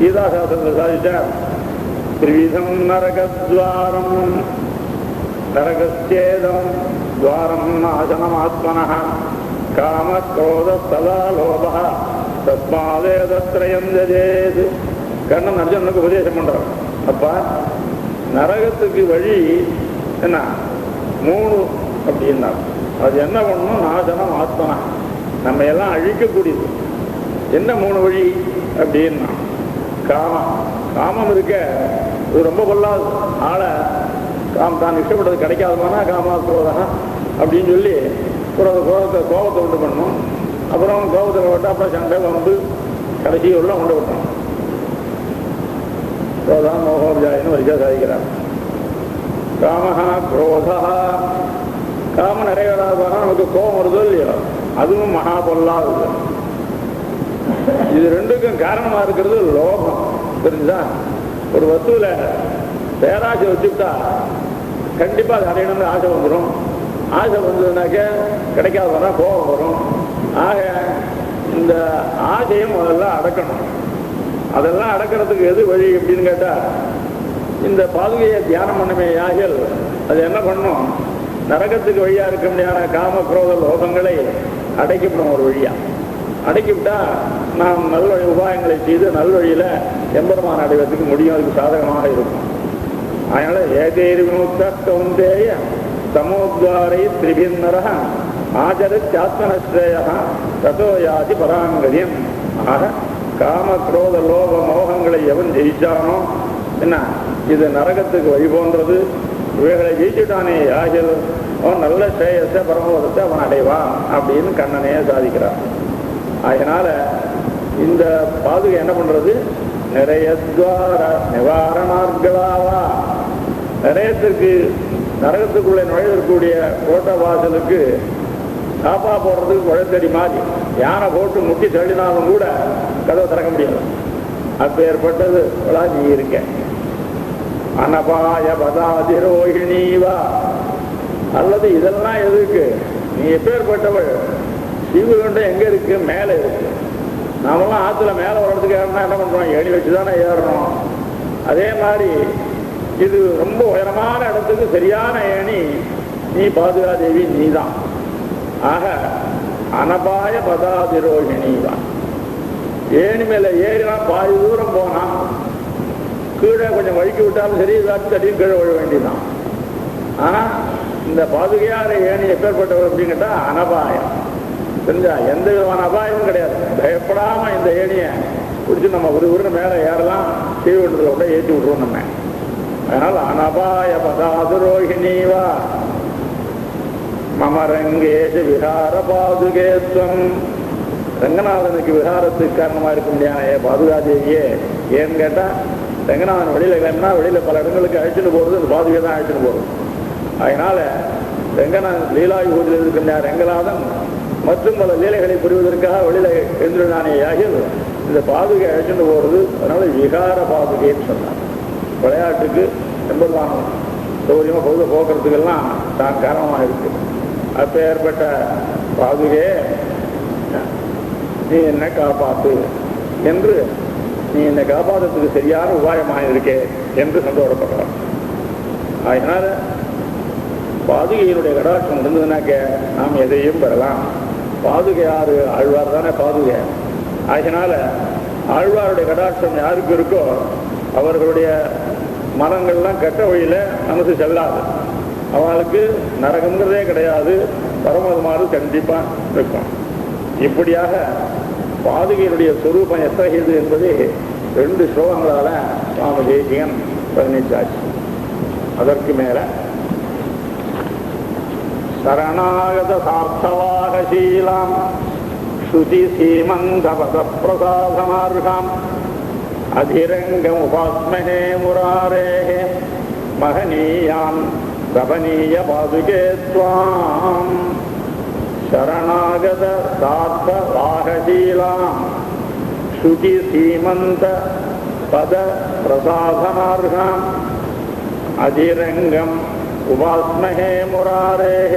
கீதாசாஸ்திரத்தில் சாதிச்சார் திரிவிதம் நரகத்வாரம் நரகச்சேதம் துவாரம் நாசனமாத்மன காம குரோத சதா லோப தஸ்மாதேதத்ரயம் ஜஜேது கண்ணன் அர்ஜுனனுக்கு உபதேசம் பண்றான் அப்பா நரகத்துக்கு வழி என்ன மூணு அப்படின்னா அது என்ன பண்ணணும் நாசனம் ஆத்மனா நம்ம எல்லாம் அழிக்கக்கூடியது என்ன மூணு வழி அப்படின்னா காமம் காமம் இருக்க இது ரொம்ப கொள்ளாது ஆளை காம் தான் இஷ்டப்பட்டது கிடைக்காதமானா காமா குரோதா அப்படின்னு சொல்லி குரோத கோபத்தை கோபத்தை உண்டு பண்ணணும் அப்புறம் கோபத்தில் விட்டு அப்புறம் சண்டை வம்பு கடைசி உள்ள உண்டு விட்டோம் குரோதான் மோகோபிஜாயின்னு வரிசா சாதிக்கிறார் காமஹா குரோதா காம நிறைவேறாதான் நமக்கு கோபம் வருதோ இல்லையோ அதுவும் மகா பொல்லாதது இது ரெண்டுக்கும் காரணமா இருக்கிறது லோகம் தெரிஞ்சுதா ஒரு வஸ்துவில் பேராசை வச்சுட்டா கண்டிப்பா அது அடையணும்னு ஆசை வந்துடும் ஆசை வந்ததுனாக்க கிடைக்காதவனா கோபம் வரும் ஆக இந்த ஆசையை முதல்ல அடக்கணும் அதெல்லாம் அடக்கிறதுக்கு எது வழி அப்படின்னு கேட்டா இந்த பாதுகையை தியானம் பண்ணமே யாகில் அது என்ன பண்ணும் நரகத்துக்கு வழியா இருக்க முடியாத காம குரோத லோகங்களை அடைக்கப்படும் ஒரு வழியா அடக்கிவிட்டா நாம் நல்வழி உபாயங்களை செய்து நல்வழியில எம்பெருமான் அடைவதற்கு முடியும் அதுக்கு சாதகமாக இருக்கும் அதனால ஏதேரி விமுக்த கௌந்தேய தமோத்வாரை திரிபின்னர ஆச்சரித்தாத்மனஸ்ரேய ததோ யாதி பராங்கதியம் ஆக காம குரோத லோக மோகங்களை எவன் ஜெயிச்சானோ என்ன இது நரகத்துக்கு வழி போன்றது இவைகளை ஜெயிச்சுட்டானே யாகில் அவன் நல்ல ஸ்ரேயஸ பரமோதத்தை அவன் அடைவான் அப்படின்னு கண்ணனையே சாதிக்கிறான் அதனால இந்த பாதுகை என்ன பண்றது நிறைய துவார நிவாரணார்களாவா நிறையத்திற்கு நரகத்துக்குள்ளே நுழையக்கூடிய கோட்ட வாசலுக்கு காப்பா போடுறதுக்கு குழத்தடி மாதிரி யானை போட்டு முட்டி தள்ளினாலும் கூட கதவை திறக்க முடியாது அப்பேற்பட்டது நீ இருக்க அனபாய பதாதிரோகிணீவா அல்லது இதெல்லாம் எதுக்கு நீ எப்பேற்பட்டவள் சிவகண்டம் எங்க இருக்கு மேலே இருக்கு நாமெல்லாம் ஆத்துல மேலே வர்றதுக்கு ஏறணும் என்ன பண்றோம் ஏணி வச்சு தானே ஏறணும் அதே மாதிரி இது ரொம்ப உயரமான இடத்துக்கு சரியான ஏணி நீ பாதுகாதேவி நீ தான் ஆக அனபாய பதாதிரோகிணி தான் ஏணி மேல ஏறினா பாதி தூரம் போனா கீழே கொஞ்சம் வழுக்கி விட்டாலும் சரி இதாச்சும் தடியும் கீழே விழ வேண்டியதுதான் ஆனா இந்த பாதுகையார ஏணி எப்பேற்பட்டவர் அப்படின்னு கேட்டா அனபாயம் தெரிஞ்சா எந்த விதமான அபாயமும் கிடையாது பயப்படாம இந்த ஏணியை பிடிச்சி நம்ம ஒரு ஒரு மேலே ஏறலாம் கீழ்வண்டத்தில் விட ஏற்றி விட்ருவோம் நம்ம அதனால அனபாய பதாதுரோகிணீவா மம ரங்கேஷ விஹார பாதுகேத்வம் ரங்கநாதனுக்கு விஹாரத்துக்கு காரணமா இருக்க முடியாத பாதுகாதேவியே ஏன்னு கேட்டா ரங்கநாதன் வெளியில கிளம்பினா வெளியில பல இடங்களுக்கு அழைச்சிட்டு போறது அந்த பாதுகை தான் அழைச்சிட்டு போறது அதனால ரங்கநாதன் லீலாயுகத்தில் இருக்கின்ற ரங்கநாதன் மற்றும் பல லீலைகளை புரிவதற்காக வெளியில எழுந்திருந்தானே ஆகியது இந்த பாதுகை அழைச்சிட்டு போறது அதனால விகார பாதுகைன்னு சொன்னார் விளையாட்டுக்கு எம்பெல்லாம் சௌரியமா பொழுத போக்குறதுக்கெல்லாம் தான் காரணமாக இருக்கு அப்ப ஏற்பட்ட பாதுகே நீ என்ன காப்பாத்து என்று நீ என்னை காப்பாற்றுறதுக்கு சரியான உபாயமாக இருக்கே என்று சந்தோஷப்படுறான் அதனால பாதுகையினுடைய கடாட்சம் இருந்ததுனாக்க நாம் எதையும் பெறலாம் பாதுகை யாரு ஆழ்வார் தானே பாதுகை அதனால ஆழ்வாருடைய கடாட்சம் யாருக்கு இருக்கோ அவர்களுடைய மனங்கள்லாம் கெட்ட வழியில மனசு செல்லாது அவளுக்கு நரகங்கிறதே கிடையாது பரமதமாறு கண்டிப்பா இருக்கும் இப்படியாக பாதுகையினுடைய சொரூபம் எத்தகையது என்பதை ரெண்டு ஸ்லோகங்களால சுவாமி தேசிகன் பதினெட்டாச்சு அதற்கு மேல சரணாகத சார்த்தவாகசீலாம் ஸ்ருதி சீமந்த பத பிரசாதமார்காம் அதிரங்கமுபாஸ்மஹே முராரேः மகனீயாம் ரபனீய பாதுகே त्वाम् शरणागत सार्थ वाहशीलाम् श्रुति सीमन्त पद प्रसाधनार्हाम् अधिरङ्गम् उपास्महे मुरारेः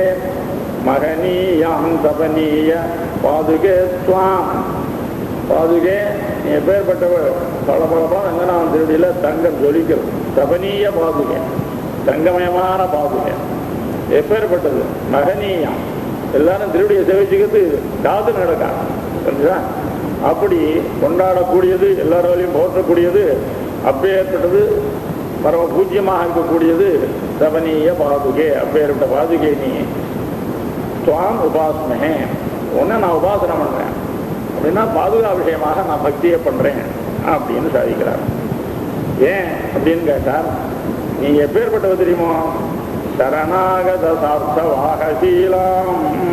महनीयां तपनीय पादुके त्वाम् பாதுகே நீ எப்பேற்பட்டவள் பல பலமா ரங்கநாதன் திருடியில தங்கம் ஜொலிக்கிறது தபனீய பாதுகை தங்கமயமான பாதுகை எப்பேற்பட்டது மகனீயம் எல்லாரும் திருடியை சேவிச்சுக்கிறது காது நடக்கா புரிஞ்சுதா அப்படி கொண்டாடக்கூடியது எல்லாராலையும் போற்றக்கூடியது அப்பேற்பட்டது பரம பூஜ்யமாக இருக்கக்கூடியது தபனீய பாதுகே அப்பேற்பட்ட பாதுகை நீ துவாம் உபாசனே உன்னை நான் உபாசனை பண்றேன் அப்படின்னா பாதுகா விஷயமாக நான் பக்தியை பண்றேன் அப்படின்னு சாதிக்கிறார் ஏன் அப்படின்னு கேட்டார் நீ எப்பேற்பட்டவ தெரியுமோ சரணாகத சார்த்த வாகசீலாம்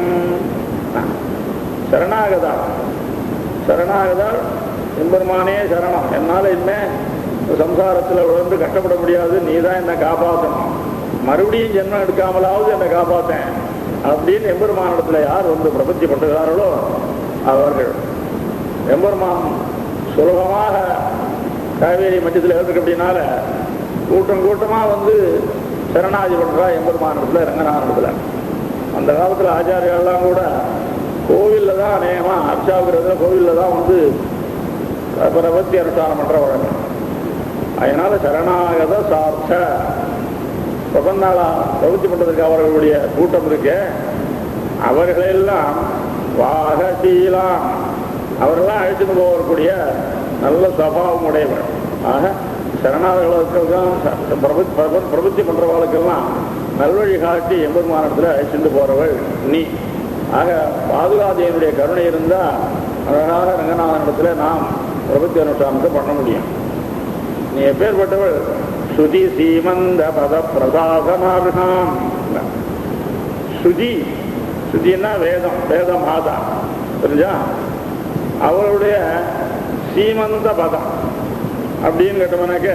சரணாகதா சரணாகதா எம்பெருமானே சரணம் என்னால இனிமே சம்சாரத்தில் விழுந்து கஷ்டப்பட முடியாது நீ தான் என்னை காப்பாற்றணும் மறுபடியும் ஜென்மம் எடுக்காமலாவது என்னை காப்பாத்தேன் அப்படின்னு எம்பெருமானிடத்துல யார் வந்து பிரபத்தி பண்ணுகிறார்களோ அவர்கள் எம்பெருமான் சுலபமாக காவேரி மத்தியத்தில் இருக்கு அப்படின்னால கூட்டம் கூட்டமாக வந்து சரணாதி பண்றா எம்பெருமானிடத்துல ரங்கநாதனத்துல அந்த காலத்தில் ஆச்சாரியர்கள்லாம் கூட கோவிலில் தான் அநேகமாக அர்ச்சாவுக்கிறதுல கோவிலில் தான் வந்து பிரபத்தி அனுஷ்டானம் பண்ற வழக்கம் அதனால சரணாகத சார்த்த பிரபந்தாளா பிரபத்தி பண்றதுக்கு அவர்களுடைய கூட்டம் இருக்கு அவர்களெல்லாம் வாகசீலாம் அவரெல்லாம் அழைச்சிட்டு போகக்கூடிய நல்ல சபாவம் உடையவர் ஆக சரணார்களுக்கெல்லாம் பிரபத்தி பிரபத்தி பண்றவர்களுக்கெல்லாம் நல்வழி காட்டி எம்பெருமானத்தில் அழைச்சிட்டு போறவள் நீ ஆக பாதுகாதேவனுடைய கருணை இருந்தா அழகாக ரங்கநாதனிடத்துல நாம் பிரபத்தி அனுஷ்டானத்தை பண்ண முடியும் நீ எப்பேற்பட்டவள் ஸ்ருதி சீமந்த பத பிரசாதனார்காம் ஸ்ருதி ஸ்ருதின்னா வேதம் வேத மாதா புரிஞ்சா அவளுடைய சீமந்த பதம் அப்படின்னு கேட்டோம்னாக்க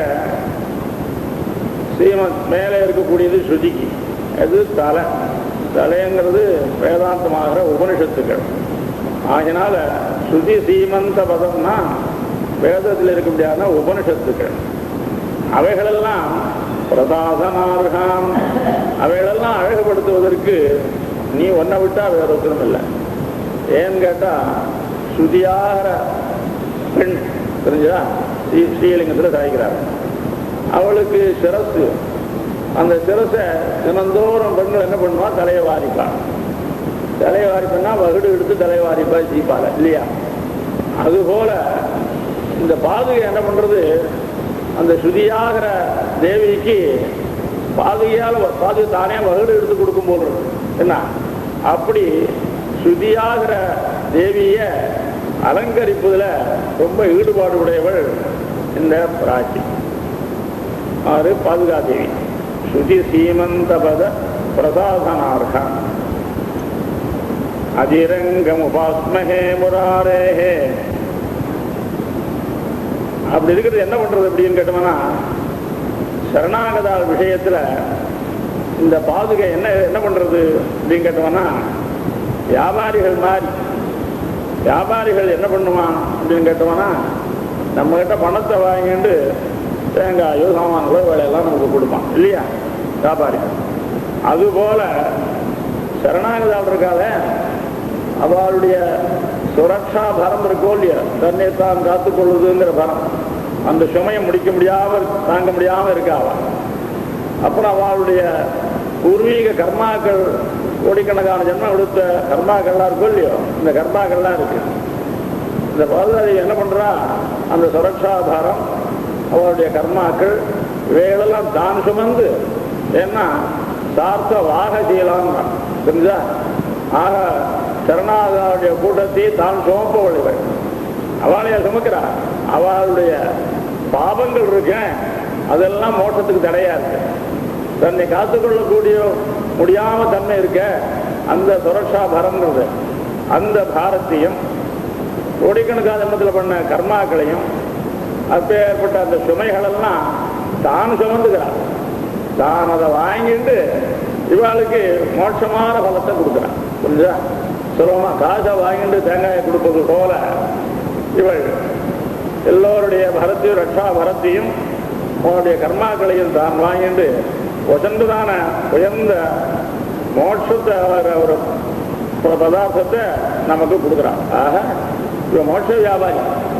சீமந்த் மேலே இருக்கக்கூடியது ஸ்ருதிக்கு அது தலை தலைங்கிறது வேதாந்தமாகிற உபனிஷத்துக்கள் ஆகினால ஸ்ருதி சீமந்த பதம்னா வேதத்தில் இருக்க முடியாத உபனிஷத்துக்கள் அவைகளெல்லாம் பிரதாசனார்காம் அவைகளெல்லாம் அழகுபடுத்துவதற்கு நீ ஒன்றை விட்டா வேற ஒருத்தரும் இல்லை ஏன்னு கேட்டா ஸ்ருதியாகிற பெண் தெரிஞ்சா ஸ்ரீ ஸ்ரீலிங்கத்தில் சாய்க்கிறார் அவளுக்கு சிரசு அந்த சிரசை தினந்தோறும் பெண்கள் என்ன பண்ணுவா தலையை வாரிப்பாள் தலையை வாரிப்பா வகுடு எடுத்து தலையை வாரிப்பா சீப்பால இல்லையா அதுபோல இந்த பாதுகை என்ன பண்றது அந்த சுதியாகிற தேவிக்கு பாதுகையால் பாதுகை தானே வகுடு எடுத்து கொடுக்கும் போது என்ன அப்படி சுதியாகிற தேவிய அலங்கரிப்பதுல ரொம்ப ஈடுபாடு உடையவள் இந்த பிராச்சி ஆறு பாதுகா தேவி சுதி சீமந்தபத பிரசாதனார்கம் அதிரங்கம் உபாஸ்மஹே முராரேஹே அப்படி இருக்கிறது என்ன பண்றது அப்படின்னு கேட்டோம்னா சரணாகதா விஷயத்துல இந்த பாதுகை என்ன என்ன பண்றது அப்படின்னு கேட்டோம்னா வியாபாரிகள் மாதிரி வியாபாரிகள் என்ன பண்ணுவான் அப்படின்னு கேட்டோம்னா நம்ம கிட்ட பணத்தை வாங்கிட்டு தேங்காயோ சாமான்களோ வேலையெல்லாம் நமக்கு கொடுப்பான் இல்லையா வியாபாரிகள் அதுபோல சரணாகதால் இருக்காத அவளுடைய சுரக்ஷா பரம் இருக்கோ இல்லையா தன்னை தான் காத்துக்கொள்ளுதுங்கிற பரம் அந்த சுமையை முடிக்க முடியாம தாங்க முடியாம இருக்காவ அப்புறம் அவளுடைய பூர்வீக கர்மாக்கள் கோடிக்கணக்கான ஜென்மம் கொடுத்த கர்மாக்கள்லாம் இருக்கும் இல்லையோ இந்த கர்மாக்கள்லாம் இருக்கு இந்த பாதுகாதி என்ன பண்றா அந்த சுரக்ஷாதாரம் அவருடைய கர்மாக்கள் இவைகளெல்லாம் தான் சுமந்து ஏன்னா சார்த்த வாகசீலாம் தெரிஞ்சா ஆக சரணாதாவுடைய கூட்டத்தை தான் சுமப்பவள் இவள் அவளைய சுமக்கிறா அவளுடைய பாபங்கள் இருக்க அதெல்லாம் மோட்டத்துக்கு தடையா இருக்கு தன்னை காத்துக்கொள்ளக்கூடிய முடியாம தன்மை இருக்க அந்த சுரக்ஷா பரம்ன்றது அந்த பாரத்தையும் கோடிக்கணக்கான ஜென்மத்தில் பண்ண கர்மாக்களையும் அப்பேற்பட்ட அந்த சுமைகளெல்லாம் தான் சுமந்துக்கிறான் தான் அதை வாங்கிட்டு இவாளுக்கு மோட்சமான பலத்தை கொடுக்குறான் புரிஞ்சா சுலபமா காசை வாங்கிட்டு தேங்காயை கொடுப்பது போல இவள் எல்லோருடைய பரத்தையும் ரட்சா பரத்தையும் உன்னுடைய கர்மாக்களையும் தான் வாங்கிட்டு வசந்ததான உயர்ந்த மோட்சத்தை வர ஒரு பதார்த்தத்தை நமக்கு கொடுக்குறான் ஆக இவன் மோட்ச வியாபாரி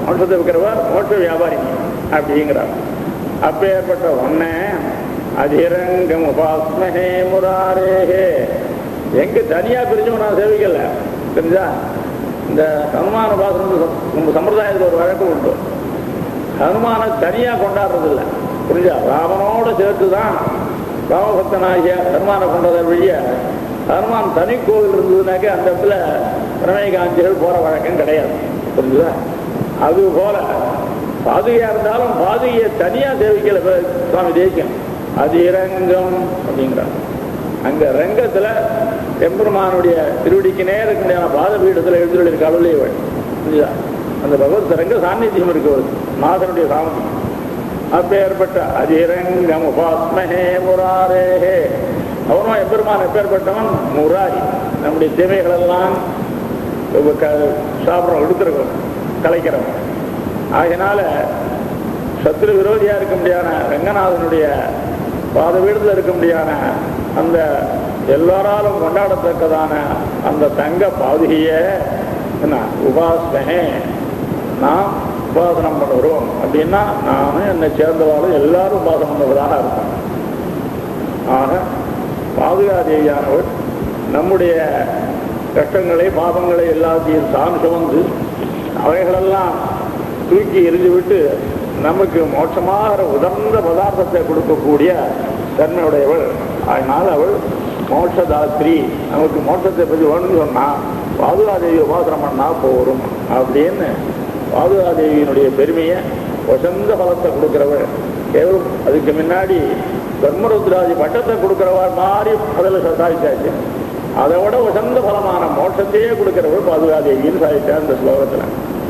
மோட்சத்தை விற்கிறவர் மோட்ச வியாபாரி அப்படிங்கிறார் அப்பேற்பட்ட ஒன்ன அதிரங்கம் உபாஸ்மஹே முராரேஹே எங்க தனியா பிரிஞ்சும் நான் சேவிக்கல தெரிஞ்சா இந்த ஹனுமான உபாசனம் நம்ம சம்பிரதாயத்தில் ஒரு வழக்கு உண்டு ஹனுமானை தனியா கொண்டாடுறது இல்லை புரிஞ்சா ராமனோட சேர்த்து தான் ராமபக்தனாகிய ஹனுமானை கொண்டதை வழிய ஹனுமான் தனி கோவில் இருந்ததுனாக்க அந்த இடத்துல பிரணய காஞ்சிகள் போற வழக்கம் கிடையாது புரிஞ்சுதா அது போல பாதுகையா இருந்தாலும் பாதுகையை தனியா சேவிக்கல இப்ப சுவாமி தேசியம் அது இரங்கம் அப்படிங்கிறார் அங்க ரங்கத்துல எம்பெருமானுடைய திருவடிக்கு நேருக்கு முடியாத பாத பீடத்துல எழுந்துள்ள இருக்க அருளையவள் புரியுதா அந்த பகவத் ரங்க சாநித்தியம் இருக்கு அவருக்கு நாதனுடைய சாமத்தியம் அப்பேற்பட்ட அதிரங்கம் உபாஸ்மஹே முராரேஹே அவனும் எப்பெருமான் எப்பேற்பட்டவன் முராரி நம்முடைய தீமைகளெல்லாம் சாப்பிட்றோம் எடுத்துருக்கோம் கலைக்கிறவன் ஆகையினால சத்ரு விரோதியா இருக்க முடியாத ரங்கநாதனுடைய பாத வீடத்தில் இருக்க முடியாத அந்த எல்லாராலும் கொண்டாடத்தக்கதான அந்த தங்க பாதுகைய என்ன உபாசனே நான் உபாசனம் பண்ணுறோம் அப்படின்னா நானும் என்னை சேர்ந்தவாளும் எல்லாரும் உபாசனம் பண்ணுவதாக இருக்கும் ஆக பாதுகாதேவியானவள் நம்முடைய கஷ்டங்களை பாபங்களை எல்லாத்தையும் தான் சுமந்து அவைகளெல்லாம் தூக்கி எரிஞ்சு விட்டு நமக்கு மோட்சமாகிற உதர்ந்த பதார்த்தத்தை கொடுக்கக்கூடிய தன்மையுடையவள் அதனால் அவள் மோட்சதாத்ரி நமக்கு மோட்சத்தை பற்றி வேணும்னு சொன்னா பாதுகாதேவி உபாசனம் பண்ணா போரும் அப்படின்னு பாதுகாதேவியினுடைய பெருமையை வசந்த பலத்தை கொடுக்கிறவள் கேவலம் அதுக்கு முன்னாடி தர்மருத்ராஜி பட்டத்தை கொடுக்கிறவள் மாதிரி அதில் சாதிச்சாச்சு அதை விட வசந்த பலமான மோட்சத்தையே கொடுக்கிறவள் பாதுகாதேவின்னு சாதிச்சா இந்த ஸ்லோகத்தில்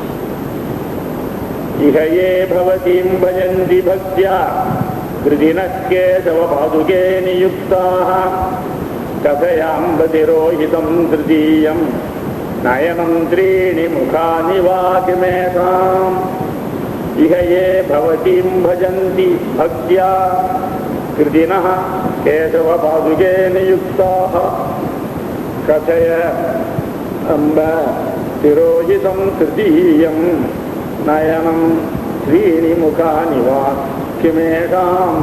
இக ये भवतीं भजन्ति भक्त्या कृतिनः केशव पादुके नियुक्ताः कथयाम्बतिरोहितं तृतीयं नयनं त्रीणि मुखानि वा किमेषाम् इह ये भवतीं भजन्ति भक्त्या कृतिनः केशवपादुके नियुक्ताः कथय अम्ब तिरोहितं तृतीयं நயனம் ஸ்ரீணி முகானி வா கிமேஷாம்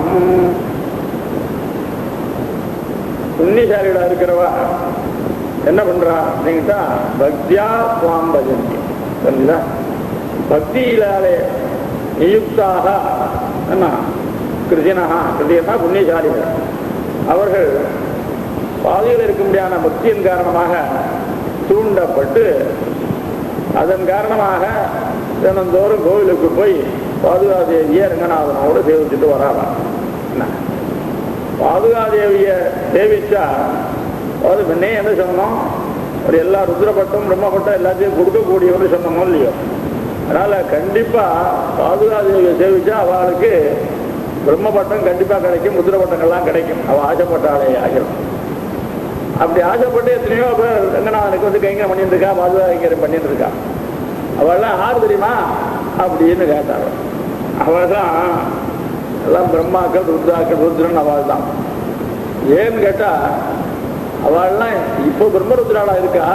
புண்ணியசாலிகளா இருக்கிறவா என்ன பண்றா அப்படின்ட்டா பக்தியா சுவாம் பஜந்தி தெரிஞ்சுதா பக்தியிலாலே நியுக்தாக என்ன கிருதினகா கிருதினா புண்ணியசாலிகள் அவர்கள் பாதையில் இருக்க முடியாத பக்தியின் காரணமாக தூண்டப்பட்டு அதன் காரணமாக தினந்தோறும் கோவிலுக்கு போய் பாதுகாதேவியை ரங்கநாதனோடு சேவிச்சுட்டு வராலாம் என்ன பாதுகாதேவியை சேவிச்சா அது முன்னே என்ன சொன்னோம் ஒரு எல்லா ருத்ரப்பட்டம் பிரம்மப்பட்டம் எல்லாத்தையும் கொடுக்கக்கூடியவன்னு சொன்னோமோ இல்லையோ அதனால கண்டிப்பா பாதுகாதேவியை சேவிச்சா அவளுக்கு பிரம்மப்பட்டம் கண்டிப்பா கிடைக்கும் ருத்ரப்பட்டங்கள்லாம் கிடைக்கும் அவள் ஆசைப்பட்டாலே ஆகிரும் அப்படி ஆசைப்பட்டு எத்தனையோ பேர் ரங்கநாதனுக்கு வந்து கைங்க பண்ணிட்டு இருக்கா பாதுகாக்கிற பண்ணிட்டு இருக்கா அவள்லாம் யார் தெரியுமா அப்படின்னு கேட்டாங்க அவள் தான் எல்லாம் பிரம்மாக்கள் ருத்ராக்கள் ருத்ரன் அவள் தான் ஏன்னு கேட்டா அவள்லாம் இப்போ பிரம்மருத்ராளா இருக்கா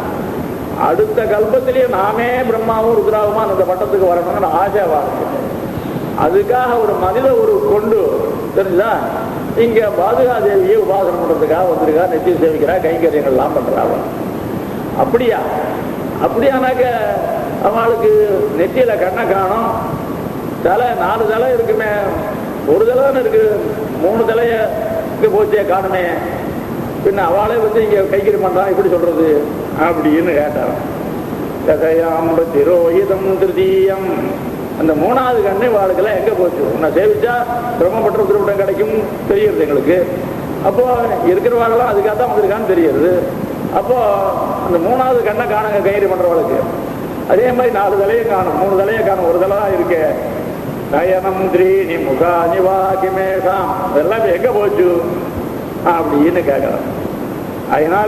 அடுத்த கல்பத்திலேயே நாமே பிரம்மாவும் ருத்ராவுமா அந்த பட்டத்துக்கு வரணும்னு ஆசை அவள் இருக்கு அதுக்காக ஒரு மனித ஒரு கொண்டு தெரிஞ்சா இங்க பாதுகாதேவியை உபாசனம் பண்றதுக்காக வந்திருக்கா நெத்தியம் சேவிக்கிறா கைங்கரியங்கள்லாம் பண்றா அவள் அப்படியா அப்படியானாக்க அவளுக்கு நெத்தியில கண்ணை காணும் தலை நாலு தலை இருக்குமே ஒரு தலைன்னு இருக்கு மூணு தலைய இங்க போச்சே காணுமே பின்ன அவளே வந்து இங்க கைக்கறி பண்றான் இப்படி சொல்றது அப்படின்னு கேட்டாராம் கதையாம் திரோஹிதம் திருதீயம் அந்த மூணாவது கண்ணு வாழ்க்கெல்லாம் எங்க போச்சு உன்னை சேவிச்சா பிரம்மபட்ட திருவிடம் கிடைக்கும் தெரியுது எங்களுக்கு அப்போ இருக்கிறவாங்களாம் அதுக்காக தான் வந்திருக்கான்னு தெரியுது அப்போ அந்த மூணாவது கண்ணை காணுங்க கயிறு பண்றவளுக்கு அதே மாதிரி நாலு தலையை காணும் மூணு தலையை காணும் ஒரு தலை தான் இருக்கு நயனம் திரீணி முகா நிவா கிமேஷாம் இதெல்லாம் இப்ப எங்க போச்சு அப்படின்னு கேட்கலாம் அதனால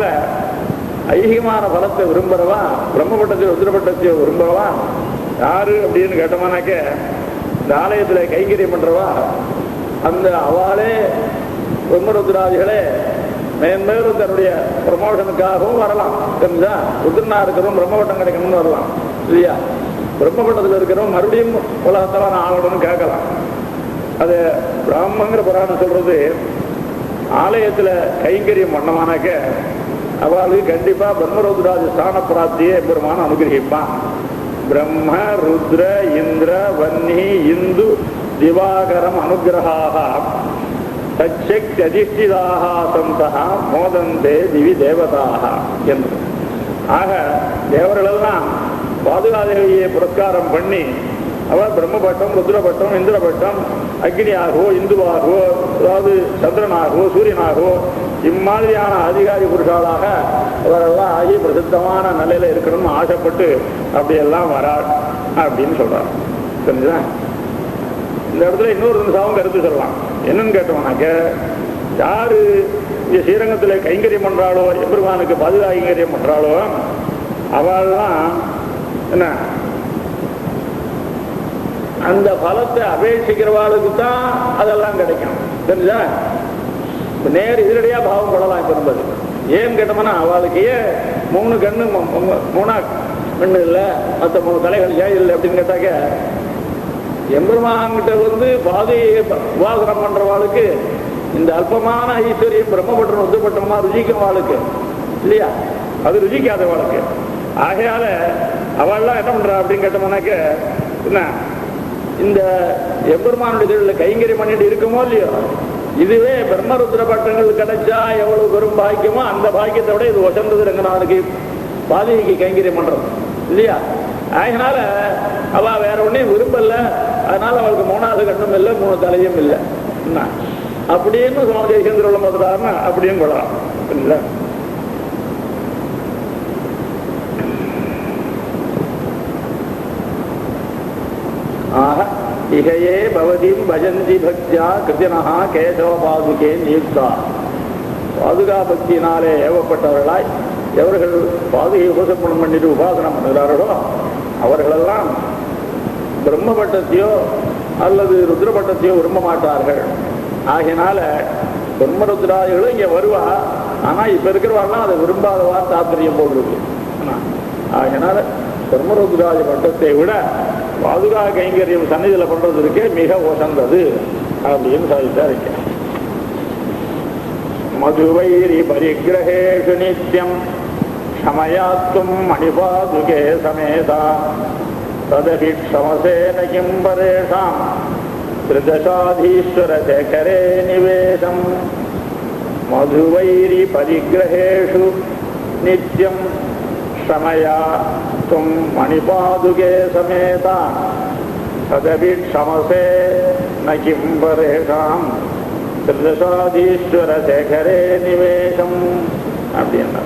ஐகியமான பலத்தை விரும்புறவா பிரம்மபட்டத்தை உத்திரப்பட்டத்தை விரும்புறவா யாரு அப்படின்னு கேட்டோம்னாக்க இந்த ஆலயத்துல கைங்கரியம் பண்றவா அந்த அவளே பிரம்மருத்ராதிகளே மேன்மேலும் தன்னுடைய ப்ரமோஷனுக்காகவும் வரலாம் தெரிஞ்சா ருத்ரனா இருக்கிறவங்க பிரம்மவட்டம் கிடைக்கணும்னு வரலாம் இல்லையா பிரம்மபட்டத்தில் இருக்கிறவன் மறுபடியும் உலகத்தில் நான் ஆகணும்னு கேட்கலாம் அது பிராமங்கிற புராணம் சொல்றது ஆலயத்துல கைங்கரியம் பண்ணமானாக்க அவளுக்கு கண்டிப்பா பிரம்மருத்ராஜ ஸ்தான பிராப்தியை பெருமான அனுகிரகிப்பான் பிரம்ம ருத்ர இந்திர வன்னி இந்து திவாகரம் அனுகிரகாக தச்சக்தி அதிஷ்டிதாக சந்தா மோதந்தே திவி தேவதாக என்று ஆக தேவர்களெல்லாம் பாதுகாதேவியை புரஸ்காரம் பண்ணி அவர் பிரம்மபட்டம் ருத்ரபட்டம் இந்திரபட்டம் அக்னியாகவோ இந்துவாகவோ அதாவது சந்திரனாகவோ சூரியனாகவோ இம்மாதிரியான அதிகாரி புருஷாளாக அவரெல்லாம் ஆகி பிரசித்தமான நிலையில இருக்கணும்னு ஆசைப்பட்டு அப்படியெல்லாம் வராள் அப்படின்னு சொல்றார் தெரிஞ்சுதா இந்த இடத்துல இன்னொரு நிமிஷம் கருத்து சொல்லலாம் என்னன்னு கேட்டோம்னாக்க யாரு இங்க ஸ்ரீரங்கத்தில் கைங்கரியம் பண்றாளோ எம்பெருமானுக்கு பாதுகா கைங்கரியம் பண்றாளோ அவள்லாம் என்ன அந்த பலத்தை அபேட்சிக்கிறவாளுக்கு தான் அதெல்லாம் கிடைக்கும் தெரிஞ்சா இப்ப நேர் எதிரடியா பாவம் கொள்ளலாம் இப்ப நம்பது ஏன் கேட்டோம்னா அவளுக்கு ஏன் மூணு கண்ணு மூ- மூ- மூணா கண்ணு இல்லை மற்ற மூணு தலைகள் ஏன் இல்லை அப்படின்னு கேட்டாக்க எம்பெருமான்கிட்ட வந்து பாதையை உபாசனம் பண்றவாளுக்கு இந்த அல்பமான ஐஸ்வர்யம் பிரம்மபட்டம் உத்தப்பட்டமா ருசிக்கும் வாளுக்கு இல்லையா அது ருசிக்காத வாளுக்கு ஆகையால அவள்லாம் என்ன பண்றா அப்படின்னு கேட்டோம்னாக்க என்ன இந்த எம்பெருமானுடைய தொழில கைங்கரியம் பண்ணிட்டு இருக்குமோ இல்லையோ இதுவே பிரம்மருத்ர பட்டங்கள் கிடைச்சா எவ்வளவு பெரும் பாக்கியமோ அந்த பாக்கியத்தை விட இது வசந்தது ரங்கநாதனுக்கு பாதிக்கு கைங்கரியம் பண்றது இல்லையா அதனால அவ வேற ஒன்றையும் விரும்பல அதனால அவளுக்கு மூணாவது கண்ணும் இல்லை மூணு தலையும் இல்லை என்ன அப்படின்னு சுவாமி தேசியந்திர உள்ள முதலாருன்னா அப்படியும் கொள்ளலாம் இல்லை ஆக இகையே பவதிம் பஜந்தி பக்தியா கிருத்தினஹா கேசவ பாதுகே நியுக்தா பாதுகா பக்தியினாலே ஏவப்பட்டவர்களாய் எவர்கள் பாதுகை உபசப்பணம் பண்ணிட்டு உபாசனம் பண்ணுகிறார்களோ அவர்களெல்லாம் பிரம்ம பட்டத்தையோ அல்லது ருத்ர பட்டத்தையோ விரும்ப மாட்டார்கள் ஆகையினால பிரம்மருத்ராதிகளும் இங்க வருவா ஆனா இப்ப இருக்கிறவாள்லாம் அதை விரும்பாதவா தாத்பரியம் போடுறது ஆகையினால பிரம்மருத்ராஜ பட்டத்தை விட பாதுகா கைங்கரியம் சன்னிதியில் பண்றதுக்கே மிக உசந்தது அப்படின்னு சாதித்தா இருக்கேன் மதுவைரி பரிகிரகேஷு நித்யம் க்ஷமயாத்தும் மணிபாதுகே சமேதா ததபி க்ஷமசேன கிம் பரேஷாம் திருதசாதீஸ்வர சேகரே நிவேசம் மதுவைரி பரிகிரகேஷு நித்யம் க்ஷமயா தும் மணிபாதுகே சமேதா ததபி க்ஷமசே ந கிம் பரேஷாம் திருதசாதீஸ்வர சேகரே நிவேசம் அப்படின்னா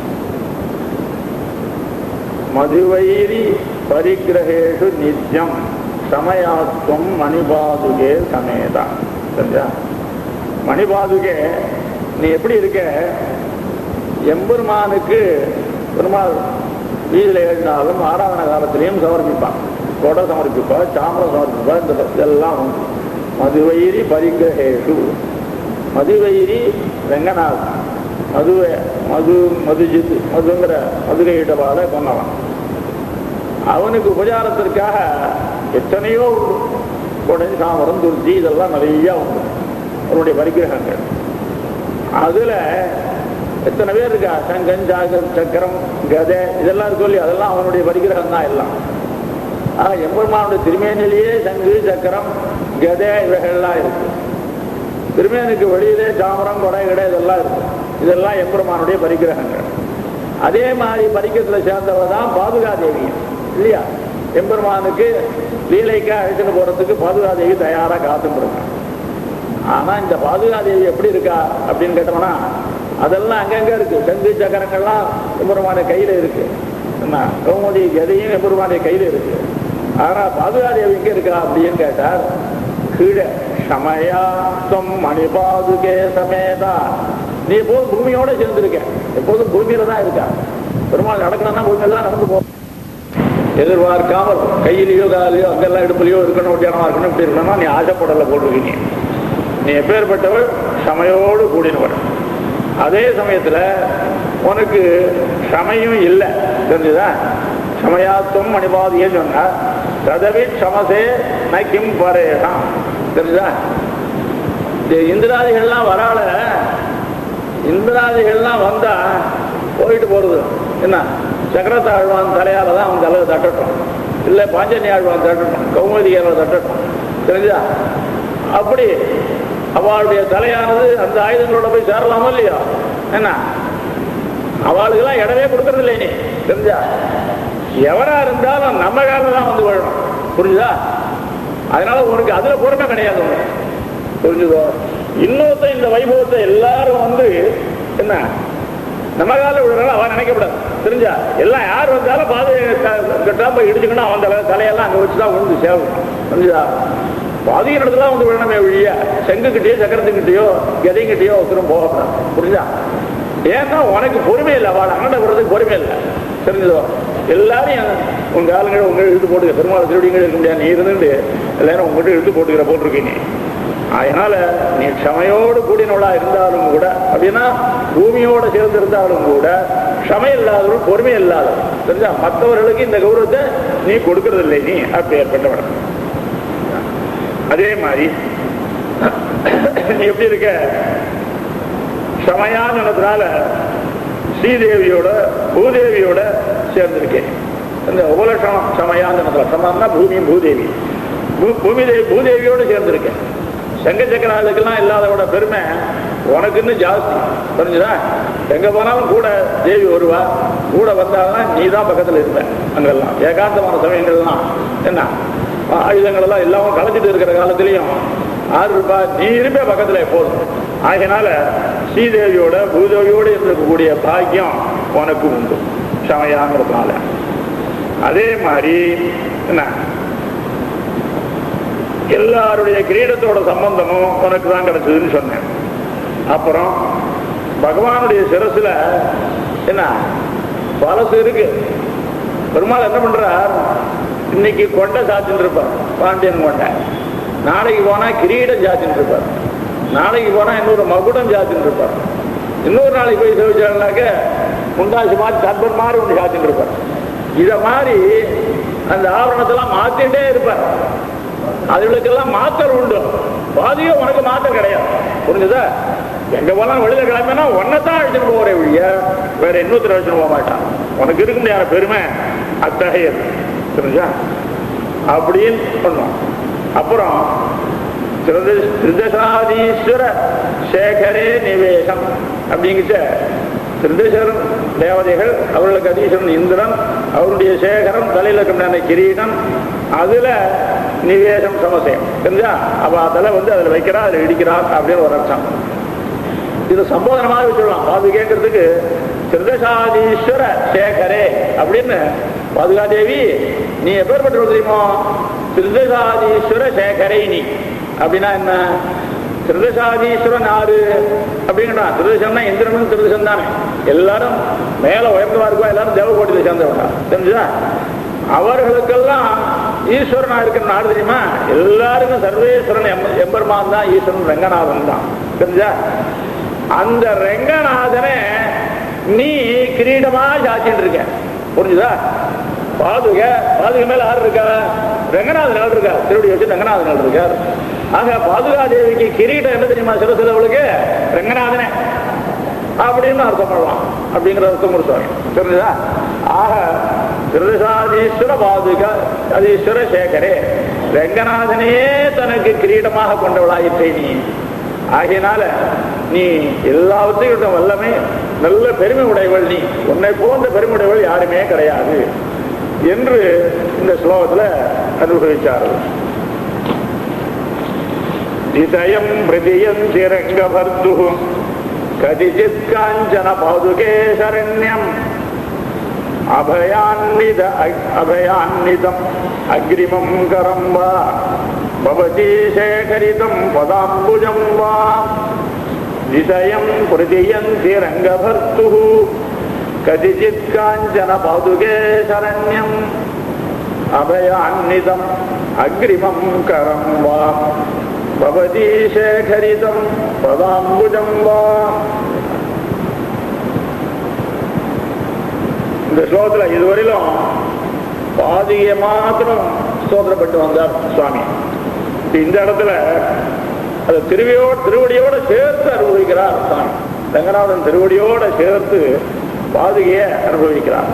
மதுவைரி பரிகிரகேஷு நித்யம் சமயாத்வம் மணிபாதுகே சமேதா சரியா மணிபாதுகே நீ எப்படி இருக்க எம்பெருமானுக்கு பெருமாள் வீதியில் எழுதினாலும் ஆராதன காலத்திலையும் சமர்ப்பிப்பான் கொடை சமர்ப்பிப்பா சாமரம் சமர்ப்பிப்பா இந்த இதெல்லாம் உண்டு. மதுவைரி பரிகிரகேஷு மதுவைரி ரெங்கநாத் மதுவை மது மதுஜித் மதுங்கிற மதுரையிட்டவாட கொண்டவன் அவனுக்கு உபச்சாரத்திற்காக எத்தனையோ உண்டு கொடை சாமரம் துருத்தி இதெல்லாம் நிறைய உண்டு அவனுடைய பரிகிரகங்கள் அதுல எத்தனை பேர் இருக்கா சங்கம் சாகர் சக்கரம் கதை இதெல்லாம் இருக்கும் இல்லையா அதெல்லாம் அவனுடைய பரிகிரகம் தான் எல்லாம் ஆக எம்பெருமானுடைய திருமேனிலேயே சங்கு சக்கரம் கதை இவைகள்லாம் இருக்கு திருமேனுக்கு வெளியிலே சாமரம் கொடை கடை இதெல்லாம் இருக்கு இதெல்லாம் எம்பெருமானுடைய பரிகிரகங்கள் அதே மாதிரி பரிக்கத்துல சேர்ந்தவ தான் பாதுகாதேவி இல்லையா எம்பெருமானுக்கு லீலைக்கா அழைச்சிட்டு போறதுக்கு பாதுகாதேவி தயாரா காத்துட்டு இருக்கான் ஆனா இந்த பாதுகாதேவி எப்படி இருக்கா அப்படின்னு கேட்டோம்னா அதெல்லாம் அங்கங்க இருக்கு சங்கு சக்கரங்கள்லாம் எம்பெருமான கையில இருக்கு என்ன கௌமுடி கதையும் எம்பெருமானுடைய கையில இருக்கு ஆனா பாதுகாதேவி எங்க இருக்கா அப்படின்னு கேட்டார் கீழே சமயாத்தம் மணிபாதுகே சமேதா நீ எப்போதும் பூமியோட சேர்ந்திருக்க எப்போதும் பூமியில தான் இருக்கா பெருமாள் நடக்கணும்னா பூமியில தான் நடந்து போ எதிர்பார்க்காமல் கையிலையோ காலையோ அங்கெல்லாம் இடுப்புலையோ இருக்கணும் ஒட்டியானமா இருக்கணும் இப்படி இருக்கணும்னா நீ ஆசைப்படலை போட்டிருக்கீங்க நீ எப்பேற்பட்டவள் சமையோடு கூடினவள் அதே சமயத்துல உனக்கு சமயம் இல்லை தெரிஞ்சுதா சமயாத்துவம் மணிபாதியன்னு சொன்னா ததவி சமசே ந கிம் பரேனா தெரியுதா இந்த இந்திராதிகள்லாம் வரால இந்திராதிகள்லாம் வந்தா போயிட்டு போறது என்ன சக்கரத்த ஆழ்வான் தலையால தான் அவன் தலையை தட்டட்டும் இல்லை பாஞ்சனி ஆழ்வான் தட்டட்டும் கௌமதியால தட்டட்டும் தெரிஞ்சா அப்படி அவளுடைய தலையானது அந்த ஆயுதங்களோட போய் சேரலாமோ இல்லையா என்ன அவளுக்கெல்லாம் இடமே கொடுக்கறது இல்லை நீ தெரிஞ்சா எவரா இருந்தாலும் நம்ம காலில் தான் வந்து விழணும் புரிஞ்சுதா அதனால உனக்கு அதுல பொறுமை கிடையாது உனக்கு புரிஞ்சுதோ இன்னொருத்த இந்த வைபவத்தை எல்லாரும் வந்து என்ன நம்ம கால விடுறாலும் அவன் நினைக்கப்படாது தெரிஞ்சா எல்லாம் யார் வந்தாலும் பாதை கட்டா போய் இடிச்சுக்கணும் அவன் தலை தலையெல்லாம் அங்கே வச்சு தான் விழுந்து சேவணும் புரிஞ்சுதா பாதிய இடத்துல வந்து விழணுமே ஒழிய செங்குக்கிட்டயோ சக்கரத்துக்கிட்டயோ கதைங்கிட்டயோ ஒருத்தரும் போகக்கூடாது புரிஞ்சா ஏன்னா உனக்கு பொறுமை இல்லை அவள் அண்ணன் விடுறதுக்கு பொறுமை இல்லை தெரிஞ்சதோ எல்லாரையும் உங்க ஆளுங்க உங்க இழுத்து போட்டுக்க பெருமாள் திருடிங்க இருக்க முடியாது நீ இருந்துட்டு எல்லாரும் உங்ககிட்ட இழுத்து போட்டுக்கிற போட்டிருக்கீங்க அதனால நீ க்ஷமையோடு கூடினவளா இருந்தாலும் கூட அப்படின்னா பூமியோட சேர்ந்து இருந்தாலும் கூட க்ஷமை இல்லாதவர்கள் பொறுமை இல்லாதவன் தெரிஞ்சா மற்றவர்களுக்கு இந்த கௌரவத்தை நீ கொடுக்கறது இல்லை நீ அப்படி ஏற்பட்டவன் அதே மாதிரி நீ எப்படி இருக்க சமயானதுனால ஸ்ரீதேவியோட பூதேவியோட சேர்ந்திருக்கேன் இந்த உபலட்சணம் சமயாந்தனத்தில் சமம்னா பூமி பூதேவி பூ- பூமி தேவி பூதேவியோட சேர்ந்திருக்கேன் செங்க சக்கராளுக்கெல்லாம் இல்லாதவோட பெருமை உனக்குன்னு ஜாஸ்தி புரிஞ்சுதா எங்க போனாலும் கூட தேவி வருவா கூட வந்தாங்கன்னா நீ தான் பக்கத்தில் இருப்ப அங்கெல்லாம் ஏகாந்தமான சமயங்கள்லாம் என்ன ஆயுதங்கள் எல்லாம் எல்லாமே கலைச்சிட்டு இருக்கிற காலத்திலையும் ஆறு ரூபாய் நீ இருப்பே பக்கத்துல எப்போதும் ஆகையினால ஸ்ரீதேவியோட பூதேவியோட இருக்கக்கூடிய பாக்கியம் உனக்கு உண்டு சமயாங்கிறதுனால அதே மாதிரி என்ன எல்லாருடைய கிரீடத்தோட சம்பந்தமும் உனக்கு தான் கிடைச்சதுன்னு சொன்னேன் அப்புறம் பகவானுடைய சிரசுல என்ன பழசு இருக்கு பெருமாள் என்ன பண்றார் இன்னைக்கு கொண்டை சாத்தின்னு இருப்பார் பாண்டியன் கொண்டை நாளைக்கு போனா கிரீடம் சாத்தின்னு இருப்பார் நாளைக்கு போனா இன்னொரு மகுடம் சாத்தின்னு இருப்பார் இன்னொரு நாளைக்கு போய் சேவிச்சாங்கனாக்க முண்டாசி மாதிரி தர்பன் மாதிரி ஒன்று சாத்தின்னு இருப்பார் இதை மாதிரி அந்த ஆவரணத்தெல்லாம் மாத்திட்டே இருப்பார் அதுகளுக்கெல்லாம் மாத்தல் உண்டு பாதியும் உனக்கு மாத்தம் கிடையாது புரிஞ்சுதா எங்க போனாலும் வெளியில கிளம்பினா ஒன்னதான் அழைச்சிட்டு போறே ஒழிய வேற இன்னொருத்தர் அழைச்சிட்டு போக மாட்டான் உனக்கு இருக்க முடியாத பெருமை அத்தகையது புரிஞ்சா அப்படின்னு சொன்னோம் அப்புறம் திருத- திருதசாதீஸ்வர சேகரே நிவேசம் அப்படிங்கிட்ட திருதேஸ்வரன் தேவதைகள் அவர்களுக்கு அதீஸ்வரன் இந்திரன் அவருடைய சேகரம் தலையில் இருக்கிற கிரீடம் அதுல நிவேசம் சமசயம் தெரிஞ்சா அவ தலை வந்து அதுல வைக்கிறா அதுல இடிக்கிறா அப்படின்னு ஒரு அர்த்தம் இது சம்போதனமாக வச்சுடலாம் பாது கேட்கறதுக்கு திருதசாதீஸ்வர சேகரே அப்படின்னு பாதுகாதேவி நீ எப்பேற்பட்ட தெரியுமோ திருதசாதீஸ்வர சேகரை நீ அப்படின்னா என்ன திருதசாதீஸ்வரன் ஆறு அப்படிங்கிறான் திருதசம்னா இந்திரனும் திருதசம் தானே எல்லாரும் மேல உயர்ந்தவா இருக்கா எல்லாரும் தேவகோட்டியை சேர்ந்தவங்க தெரிஞ்சுதா அவர்களுக்கெல்லாம் ஈஸ்வரனா இருக்கிற நாடு தெரியுமா எல்லாருக்கும் சர்வேஸ்வரன் எம் எம்பெருமான் தான் ஈஸ்வரன் ரங்கநாதன் தான் தெரிஞ்சா அந்த ரங்கநாதனை நீ கிரீடமா சாத்திட்டு இருக்க புரிஞ்சுதா பாதுக பாதுக மேல யார் இருக்கா ரங்கநாதன் யார் இருக்கா திருடி வச்சு ரங்கநாதன் யார் இருக்கார் ஆக பாதுகா தேவிக்கு கிரீடம் என்ன தெரியுமா சிறசுல அவளுக்கு ரங்கநாதனே அப்படின்னு அர்த்தம் பண்ணலாம் அப்படிங்கிற அர்த்தம் கொடுத்தாங்க தெரிஞ்சுதா ஆக திருதசாதீஸ்வர பாதுக அதீஸ்வர சேகரே ரங்கநாதனையே தனக்கு கிரீடமாக கொண்டவளாயிற்றை நீ ஆகையினால நீ எல்லாவற்றையும் வல்லமை நல்ல பெருமை உடையவள் நீ உன்னை போன்ற பெருமை உடையவள் யாருமே கிடையாது என்று இந்த ஸ்லோகத்துல அனுபவிச்சார்கள் இதயம் பிரதியம் திரங்கபர்து கதிச்சித் காஞ்சன பாதுகே சரண்யம் அபயான்வித அபயான்விதம் அக்ரிமம் கரம் வா பவதி சேகரிதம் பதாம்புஜம் வா விதயம் பிரதியந்தி ரங்கபர்த்து கதிச்சித் காஞ்சன பாதுகே சரண்யம் அபயான்விதம் அக்ரிமம் கரம் வா பவதி சேகரிதம் பதாம்புஜம் வா இந்த ஸ்லோகத்தில் இதுவரையிலும் பாதியை மாத்திரம் ஸ்தோத்திரப்பட்டு வந்தார் சுவாமி இப்ப இந்த இடத்துல அது திருவியோடு திருவடியோட சேர்த்து அனுபவிக்கிறார் சுவாமி ரங்கநாதன் திருவடியோட சேர்த்து பாதுகையை அனுபவிக்கிறார்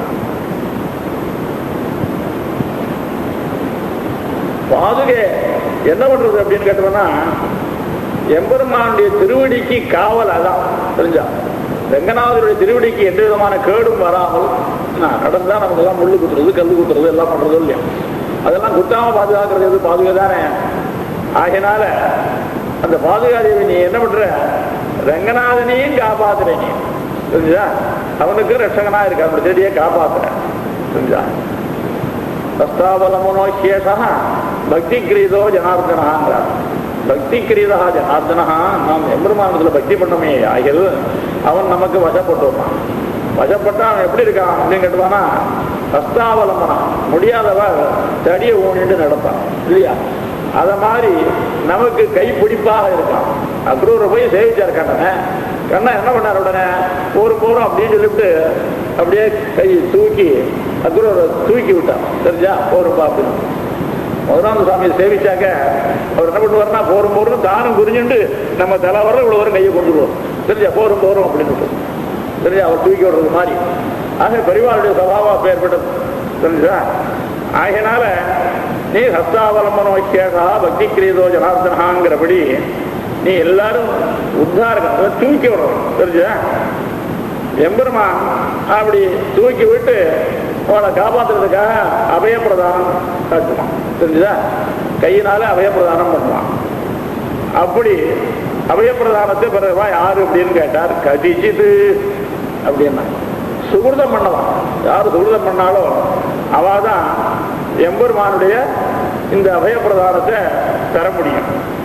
பாதுகை என்ன பண்றது அப்படின்னு கேட்டோம்னா எம்பெருமானுடைய திருவடிக்கு காவல் அதான் தெரிஞ்சா ரங்கநாதருடைய திருவடிக்கு எந்த விதமான கேடும் வராமல் நான் நடந்தா நமக்கு எல்லாம் முள்ளு குத்துறது கல்லு குத்துறது எல்லாம் பண்றது இல்லையா அதெல்லாம் குத்தாம பாதுகாக்கிறது எது பாதுகை தானே ஆகையினால அந்த பாதுகாதேவி நீ என்ன பண்ற ரங்கநாதனையும் காப்பாத்துற நீ புரிஞ்சுதா அவனுக்கு ரட்சகனா இருக்க அவனுடைய செடியை காப்பாத்துற புரிஞ்சுதா பிரஸ்தாபலமுனோ சேஷா பக்தி கிரீதோ ஜனார்தனாங்கிறார் பக்தி கிரீதா ஜனார்தனா நாம் எம்பெருமானத்துல பக்தி பண்ணமே ஆகிறது அவன் நமக்கு வசப்பட்டுவான் வசப்பட்டா அவன் எப்படி இருக்கான் அப்படின்னு கேட்டுவானா பிரஸ்தாவலம்பனா முடியாதவ தடியை ஊனிட்டு நடப்பான் இல்லையா அத மாதிரி நமக்கு கைப்பிடிப்பாக இருக்கான் அக்ரூரை போய் சேவிச்சார் கண்ணனை கண்ணன் என்ன பண்ணார் உடனே போரும் போறோம் அப்படின்னு சொல்லிவிட்டு அப்படியே கை தூக்கி அக்ரூரை தூக்கி விட்டான் தெரிஞ்சா போரும்பா அப்படின்னு முதலாவது சாமியை சேவிச்சாக்க அவர் என்ன பண்ணுவார்னா போரும் போரும் தானும் குறிஞ்சுண்டு நம்ம தலை வர இவ்வளவு வரும் கையை கொண்டு போவோம் தெரிஞ்சா போரும் போரும் அப்படின்னு தெரிஞ்சா அவர் தூக்கி விடுறது மாதிரி ஆக பெரியவாளுடைய சபாவா ஏற்பட்டது தெரிஞ்சா ஆகையினால நீ ஹஸ்தாவலம்பனோ கேகா பக்தி கிரீதோ ஜனார்தனாங்கிறபடி நீ எல்லாரும் உத்தாரகம் அதாவது தூக்கி விடணும் தெரிஞ்சா எம்பெருமான் அப்படி தூக்கி விட்டு அவனை காப்பாத்துறதுக்காக அபயப்பிரதானம் காட்டுவான் தெரிஞ்சுதா கையினால அபயப்பிரதானம் பண்ணுவான் அப்படி அபயப்பிரதானத்தை பிறகுவா யாரு அப்படின்னு கேட்டார் கதிச்சிது அப்படின்னா சுகிருதம் பண்ணலாம் யார் சுகிருதம் பண்ணாலும் அவாதான் எம்பெருமானுடைய இந்த அபயப்பிரதானத்தை பெற முடியும்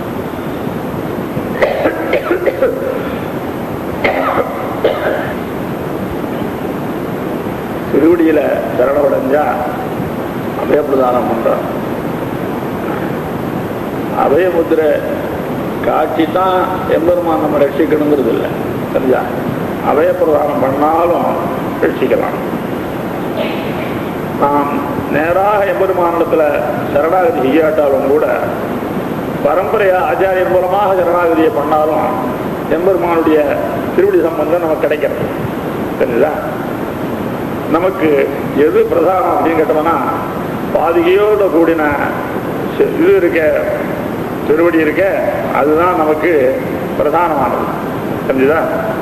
திருவடியில சரணமடைஞ்சா அபயப்பிரதானம் பண்றான் அபயமுத்திரை காட்சி தான் எம்பெருமான் நம்ம ரட்சிக்கணுங்கிறது இல்லை சரியா அபயப்பிரதானம் பண்ணாலும் ரட்சிக்கலாம் நாம் நேராக எம்பெருமானிடத்துல சரணாகதி செய்யாட்டாலும் கூட பரம்பரையா ஆச்சாரியர் மூலமாக சரணாகதியை பண்ணாலும் எம்பெருமானுடைய திருவடி சம்பந்தம் நமக்கு கிடைக்கிறது தெரியுதா நமக்கு எது பிரதானம் அப்படின்னு கேட்டோம்னா பாதிகையோட கூடின சி- இது இருக்க திருவடி இருக்க அதுதான் நமக்கு பிரதானமானது தெரிஞ்சுதா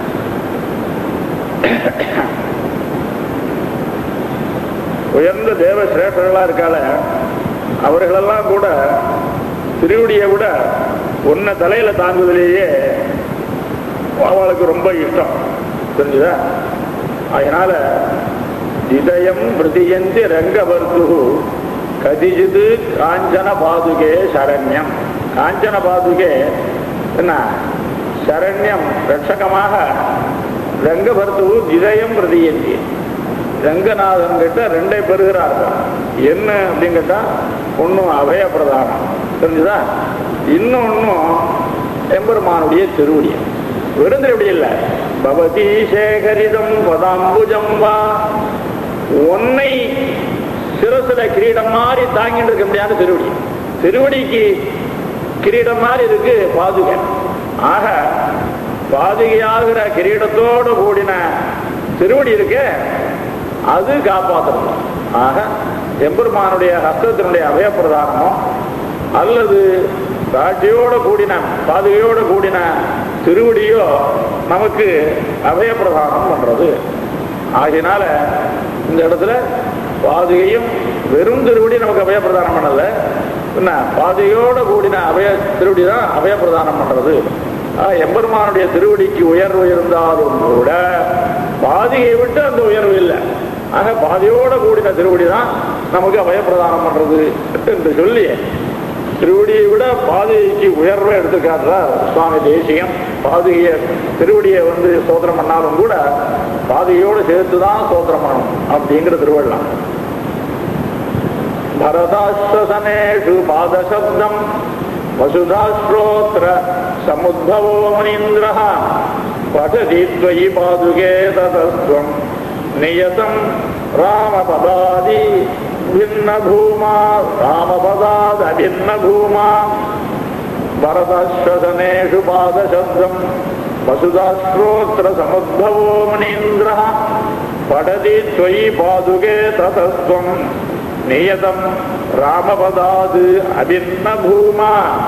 உயர்ந்த தேவ சிரேஷ்டர்களா இருக்கால அவர்களெல்லாம் கூட திருவடியை விட உன்னை தலையில தாங்குவதிலேயே அவளுக்கு ரொம்ப இஷ்டம் தெரிஞ்சுதா அதனால இதயம் பிரதியந்தி ரங்கவர்த்து கதிஜிது காஞ்சன பாதுகே சரண்யம் காஞ்சன பாதுகே என்ன சரண்யம் ரட்சகமாக ரங்கபர்த்து இதயம் பிரதியந்தி ரங்கநாதன் கிட்ட ரெண்டை பெறுகிறார்கள் என்ன அப்படின்னு கேட்டா ஒன்றும் அபயப்பிரதானம் தெரிஞ்சுதா இன்னொன்னும் எம்பெருமானுடைய திருவடி வெறும் திருவடி இல்லை பவதி சேகரிதம் பதாம்புஜம் வா உன்னை சிரசுல கிரீடம் மாதிரி தாங்கிட்டு இருக்க முடியாத திருவடி திருவடிக்கு கிரீடம் மாதிரி இருக்கு பாதுகை ஆக பாதுகையாகிற கிரீடத்தோடு கூடின திருவடி இருக்கே அது காப்பாற்றணும் ஆக எம்பெருமானுடைய ஹஸ்தத்தினுடைய அபயப்பிரதானமோ அல்லது காட்சியோட கூடின பாதுகையோட கூடின திருவடியோ நமக்கு அபயப்பிரதானம் பண்றது ஆகையினால இந்த இடத்துல பாதுகையும் வெறும் திருவடி நமக்கு அபயப்பிரதானம் பண்ணல என்ன பாதுகையோட கூடின அபய திருவடி தான் அபயப்பிரதானம் பண்றது ஆக, எம்பெருமானுடைய திருவடிக்கு உயர்வு இருந்தாலும் கூட பாதியை விட்டு அந்த உயர்வு இல்லை ஆக பாதியோட கூடின திருவடி தான் நமக்கு அபயப்பிரதானம் பண்றது என்று சொல்லி திருவடியை விட பாதுகைக்கு உயர்வை எடுத்து காட்டுறார் சுவாமி தேசியம் பாதுகைய திருவடியை வந்து சோதனம் பண்ணாலும் கூட பாதுகையோடு சேர்த்து தான் சோதனம் பண்ணணும் அப்படிங்கிற திருவள்ளம் பரதாஸ்வசனேஷு பாதசப்தம் வசுதாஸ்ரோத்ர சமுদ্ভவோ முனீந்திர படதி त्वयि பாதுகே ததஸ்வம் நியதம் ராமபதாதி भिन्न भूमा रामपदाद् अभिन्न भूमा भरतश्वसनेषु पादशब्दम् वसुधाश्रोत्र समुद्भवो मुनीन्द्रः पठति त्वयि पादुके ततस्त्वम् नियतम् रामपदाद् अभिन्न भूमा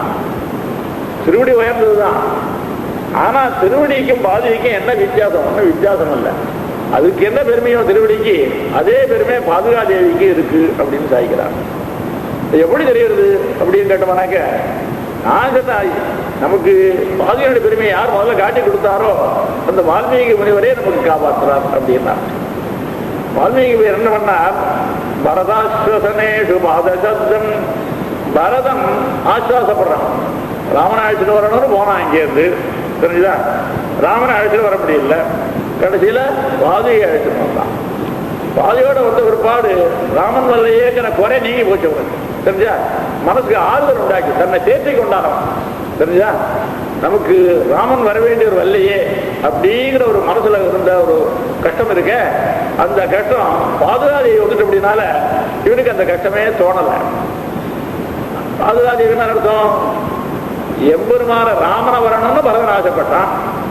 திருவடி உயர்ந்ததுதான் ஆனா திருவடிக்கும் பாதுகைக்கும் என்ன வித்தியாசம் ஒன்றும் வித்தியாசம் இல்லை அதுக்கு என்ன பெருமையோ திருவடிக்கு அதே பெருமை பாதுகா தேவிக்கு இருக்கு அப்படின்னு சாய்க்கிறார் இது எப்படி தெரியுது அப்படின்னு கேட்டோம்னாக்க நான் சொன்னேன் நமக்கு பாதுகாப்பு பெருமையை யார் முதல்ல காட்டி கொடுத்தாரோ அந்த வால்மீகி முனிவரே நமக்கு காப்பாற்றுறார் அப்படின்னா வால்மீகி முனிவர் என்ன பண்ணார் பரதாஸ்வசனேஷு பாதசப்தம் பரதன் ஆஸ்வாசப்படுறான் ராமனை அழைச்சிட்டு வரணும்னு போனான் இங்கேருந்து தெரிஞ்சுதா ராமனை அழைச்சிட்டு வர முடியல கடைசியில பாதையை அழைச்சிட்டு வந்தான் பாதையோட வந்த பிற்பாடு ராமன் வல்லையேங்கிற குறை நீங்கி போச்சு அவனுக்கு தெரிஞ்சா மனசுக்கு ஆறுதல் உண்டாக்கி தன்னை தேர்த்தி கொண்டாடும் தெரிஞ்சா நமக்கு ராமன் வர வேண்டிய ஒரு வல்லையே அப்படிங்கிற ஒரு மனசுல இருந்த ஒரு கஷ்டம் இருக்க அந்த கஷ்டம் பாதுகாதியை வந்துட்டு அப்படின்னால இவனுக்கு அந்த கஷ்டமே தோணலை பாதுகாதி என்ன அர்த்தம் எம்பெருமான ராமனை வரணும்னு பரதன் ஆசைப்பட்டான்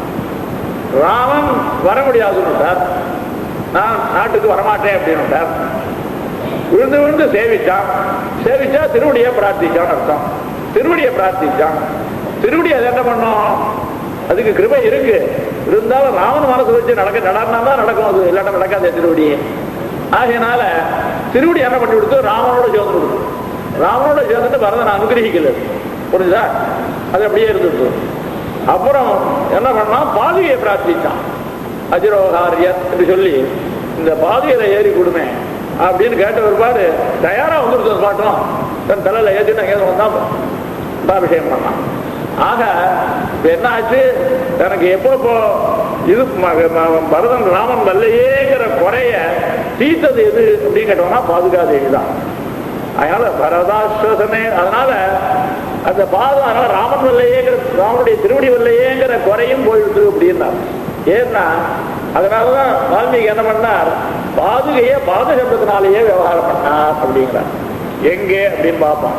ராமன் வர முடியாதுன்னு நான் நாட்டுக்கு வரமாட்டேன் அப்படின்னு விழுந்து விழுந்து சேவிச்சான் சேவிச்சா திருவடியை பிரார்த்திச்சான் அர்த்தம் திருவடியை பிரார்த்திச்சான் திருவடி அது என்ன பண்ணும் அதுக்கு கிருபை இருக்கு இருந்தாலும் ராமன் மனசு வச்சு நடக்க நடனா தான் நடக்கும் அது இல்லாட்ட நடக்காது திருவடி ஆகையினால திருவடி என்ன பண்ணி கொடுத்து ராமனோட சேர்ந்து கொடுத்து ராமனோட சேர்ந்துட்டு பரதன் அனுகிரகிக்கல புரிஞ்சுதா அது அப்படியே இருந்துட்டு அப்புறம் என்ன பண்ணா பாதுகையை பிரார்த்திச்சான் அஜிரோகாரியர் என்று சொல்லி இந்த பாதுகையில ஏறி கொடுமே அப்படின்னு கேட்ட ஒருபாடு தயாரா வந்துருது பாட்டம் தன் தலையில ஏற்றிட்டு அங்கே வந்தான் அபிஷேகம் பண்ணான் ஆக இப்ப என்ன ஆச்சு எனக்கு எப்போ இப்போ இது ம- ம- பரதன் ராமன் வல்லையேங்கிற குறைய தீர்த்தது எது அப்படின்னு கேட்டோம்னா பாதுகாதேவி தான் அதனால பரதாஸ்வசனே அதனால அந்த பாதம் அதனால ராமன் வல்லையேங்கிற ராமனுடைய திருவடி வல்லையேங்கிற குறையும் போயிடுது அப்படின்னா ஏன்னா அதனாலதான் வால்மீகி என்ன பண்ணார் பாதுகையை பாத சப்தத்தினாலேயே விவகாரம் பண்ணார் அப்படிங்கிறார் எங்கே அப்படின்னு பார்ப்போம்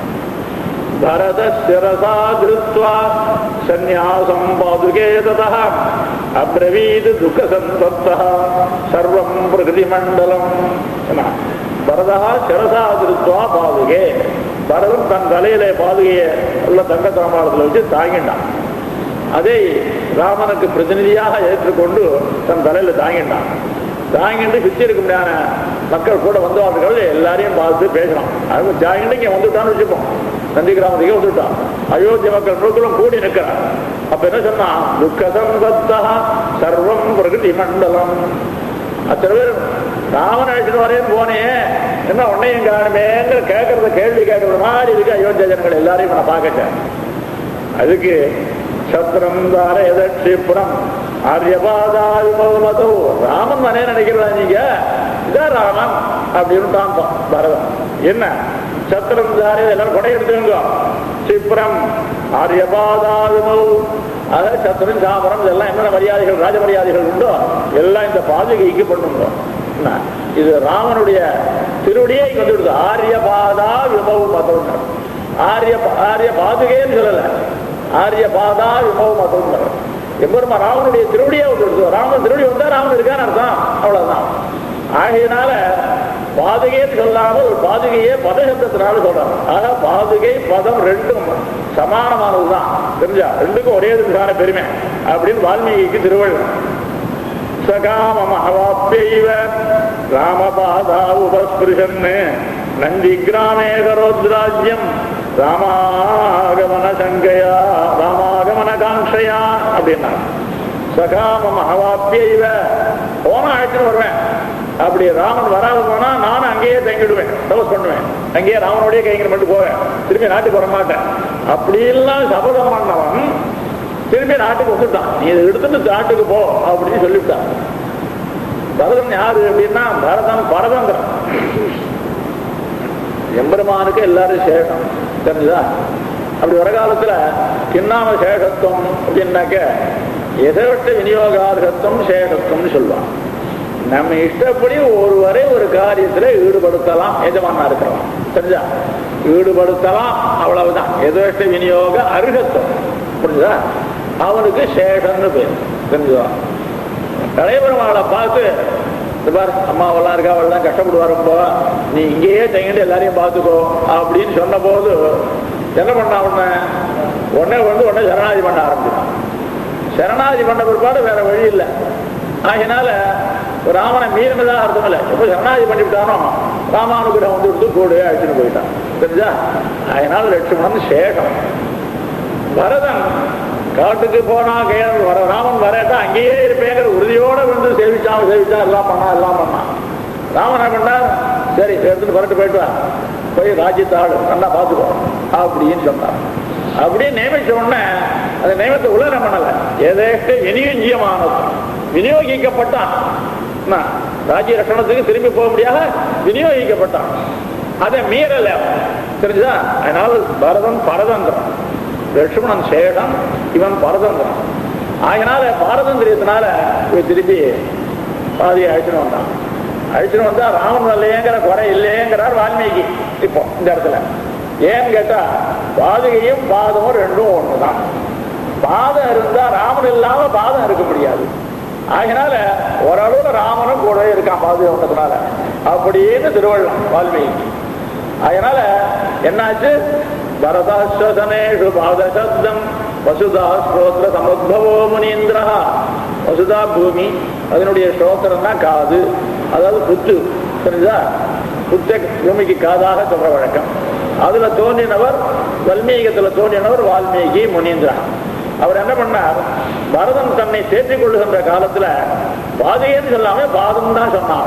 பரத சிரசா திருத்வா சந்நியாசம் பாதுகே ததः அப்ரவீத் துக்க சந்தப்தः சர்வம் பிரகிருதி மண்டலம் என்ன பரதா சிரசா திருத்வா பாதுகே பரதன் தன் தலையில பாதுகையை உள்ள தங்க தாமாரத்தில் வச்சு தாங்கிட்டான் அதை ராமனுக்கு பிரதிநிதியாக ஏற்றுக்கொண்டு தன் தலையில தாங்கிட்டான் தாங்கிட்டு சுற்றி இருக்க முடியாத மக்கள் கூட வந்தவர்கள் எல்லாரையும் பார்த்து பேசணும் அது தாங்கிட்டு இங்க வந்துட்டான்னு வச்சுப்போம் நந்தி கிராமத்துக்கே வந்துட்டான் அயோத்தி மக்கள் முழுக்களும் கூடி நிற்கிறான் அப்ப என்ன சொன்னா துக்கதம் தத்தா சர்வம் பிரகிருதி மண்டலம் அத்தனை பேர் ராமன் அழைச்சிட்டு வரேன்னு போனேன் என்ன உன்னையும் காணுமேங்கிற கேட்கறத கேள்வி கேட்கறது மாதிரி இருக்கு அயோத்தியா ஜனங்கள் எல்லாரையும் நான் பார்க்கட்டேன் அதுக்கு சத்திரம் தார எதட்சிப்புறம் ஆரியபாதாயுமதோ ராமன் மனே நினைக்கிறதா நீங்க இதான் ராமன் அப்படின்னு தான் பரதம் என்ன சத்திரம் தார எல்லாரும் கொடை எடுத்துங்க சிப்ரம் ஆரியபாதாயுமோ அதாவது சத்திரம் சாமரம் இதெல்லாம் என்னென்ன மரியாதைகள் ராஜ மரியாதைகள் உண்டோ எல்லாம் இந்த பாதுகைக்கு பண்ணுங்க என்ன? இது ராமனுடைய திருவடியே இங்க வந்துடுது ஆரியபாதா விமவு மதம் ஆரிய ஆரிய பாதுகைன்னு சொல்லல ஆரிய பாதா விமவ மதம் எம்பெருமா ராமனுடைய திருவடியே வந்துடுது ராமன் திருவடி வந்தா ராமன் இருக்கான்னு அர்த்தம் அவ்வளவுதான் ஆகையினால பாதுகைன்னு சொல்லாமல் பாதுகையே பதசப்தத்தினால சொல்றாங்க ஆக பாதுகை பதம் ரெண்டும் சமானமானதுதான் தெரிஞ்சா ரெண்டுக்கும் ஒரே விதமான பெருமை அப்படின்னு வால்மீகிக்கு திருவள்ளுவர் சகாமமவாப்பியைவ ராமபாதா உபஸ்பிருஷன் நந்தி கிராமே கரோத்ராஜ்யம் ராமாகமன சங்கையா ராமாகமன காங்கையா அப்படின்னா சகாமம் அவாப்பியைவ போனா அழைச்சிட்டு வருவேன் அப்படி ராமன் வராது போனா நானும் அங்கேயே தங்கிடுவேன் தபஸ் பண்ணுவேன் அங்கேயே ராமனோடய கைங்கிற மட்டும் போவேன் திரும்பி நாட்டுக்கு வர மாட்டேன் அப்படி எல்லாம் சபதம் பண்ணவன் திரும்பி நாட்டுக்கு வந்துட்டான் நீ இதை எடுத்துட்டு நாட்டுக்கு போ அப்படின்னு சொல்லிவிட்டான் பரதன் யாரு அப்படின்னா பரதன் பரதந்திரன் எம்பெருமானுக்கு எல்லாரும் சேஷம் தெரிஞ்சுதா அப்படி வர காலத்துல கிண்ணாம சேஷத்துவம் அப்படின்னாக்க எதவட்ட விநியோகார்கத்துவம் சேஷத்துவம்னு சொல்லுவான் நம்ம இஷ்டப்படி ஒருவரை ஒரு காரியத்துல ஈடுபடுத்தலாம் எஜமானா இருக்கிறோம் தெரிஞ்சா ஈடுபடுத்தலாம் அவ்வளவுதான் எதேஷ்ட விநியோக அருகத்துவம் புரிஞ்சுதா அவனுக்கு சேஷன்னு பேர் தெரிஞ்சுதா கலைபெருமாளை பார்த்து இந்த பார் அம்மாவெல்லாம் இருக்கா அவள்லாம் கஷ்டப்படுவாருப்போ நீ இங்கேயே தங்கிட்டு எல்லாரையும் பார்த்துக்கோ அப்படின்னு சொன்ன போது என்ன பண்ணா உடனே உடனே வந்து உடனே சரணாதி பண்ண ஆரம்பிச்சான் சரணாதி பண்ண பிற்பாடு வேற வழி இல்லை ஆகினால ராமனை மீறினதா அர்த்தம் இல்லை எப்போ சரணாதி பண்ணிவிட்டானோ ராமானுகிரகம் வந்து கொடுத்து கூட அழைச்சிட்டு போயிட்டான் தெரிஞ்சா அதனால லட்சுமணன் சேஷம் பரதன் காட்டுக்கு போனா கேள் வர ராமன் வரட்டா அங்கேயே இருப்பேங்கிற உறுதியோட வந்து சேவிச்சான் சேவிச்சான் எல்லாம் பண்ணா எல்லாம் பண்ணான் ராமன் என்ன பண்ணார் சரி எடுத்துட்டு பரட்டு போயிட்டு வா போய் ராஜ்யத்தாள் நல்லா பார்த்துக்கோ அப்படின்னு சொன்னார் அப்படியே நியமிச்ச உடனே அந்த நியமத்தை உலகம் பண்ணல எதேஷ்ட விநியோகியமானது விநியோகிக்கப்பட்டான் என்ன, ராஜ்ய ரஷணத்துக்கு திரும்பி போக முடியாத விநியோகிக்கப்பட்டான் அதை மீறல அவன். தெரிஞ்சுதா அதனால பரதன் பரதந்திரம் லட்சுமணன் சேடம் இவன் பரதந்திரம் அதனால பாரதந்திரியத்தினால இவன் திருப்பி பாதியை அழைச்சுன்னு வந்தான் அழைச்சுன்னு வந்தா ராமன் இல்லையேங்கிற குறை இல்லையேங்கிறார் வால்மீகி இப்போ இந்த இடத்துல ஏன்னு கேட்டா பாதுகையும் பாதமும் ரெண்டும் ஒண்ணுதான் பாதம் இருந்தா ராமன் இல்லாம பாதம் இருக்க முடியாது அதனால ஓரளவுல ராமனும் கூட இருக்கான் பாதுகை ஒன்றதுனால அப்படின்னு திருவள்ளம் வால்மீகி அதனால என்னாச்சு பரதாஸ்வசனேஷு பாதசப்தம் வசுதா ஸ்ரோத்ர சமுத்பவோ முனீந்திரா வசுதா பூமி அதனுடைய ஸ்ரோத்திரம் தான் காது அதாவது புத்து தெரிஞ்சா புத்த பூமிக்கு காதாக சொல்ற வழக்கம் அதுல தோன்றினவர் வல்மீகத்துல தோன்றினவர் வால்மீகி முனீந்திரா அவர் என்ன பண்ணார் பரதன் தன்னை சேர்த்துக் கொள்ளுகின்ற காலத்துல பாதையன்னு சொல்லாம பாதம் தான் சொன்னார்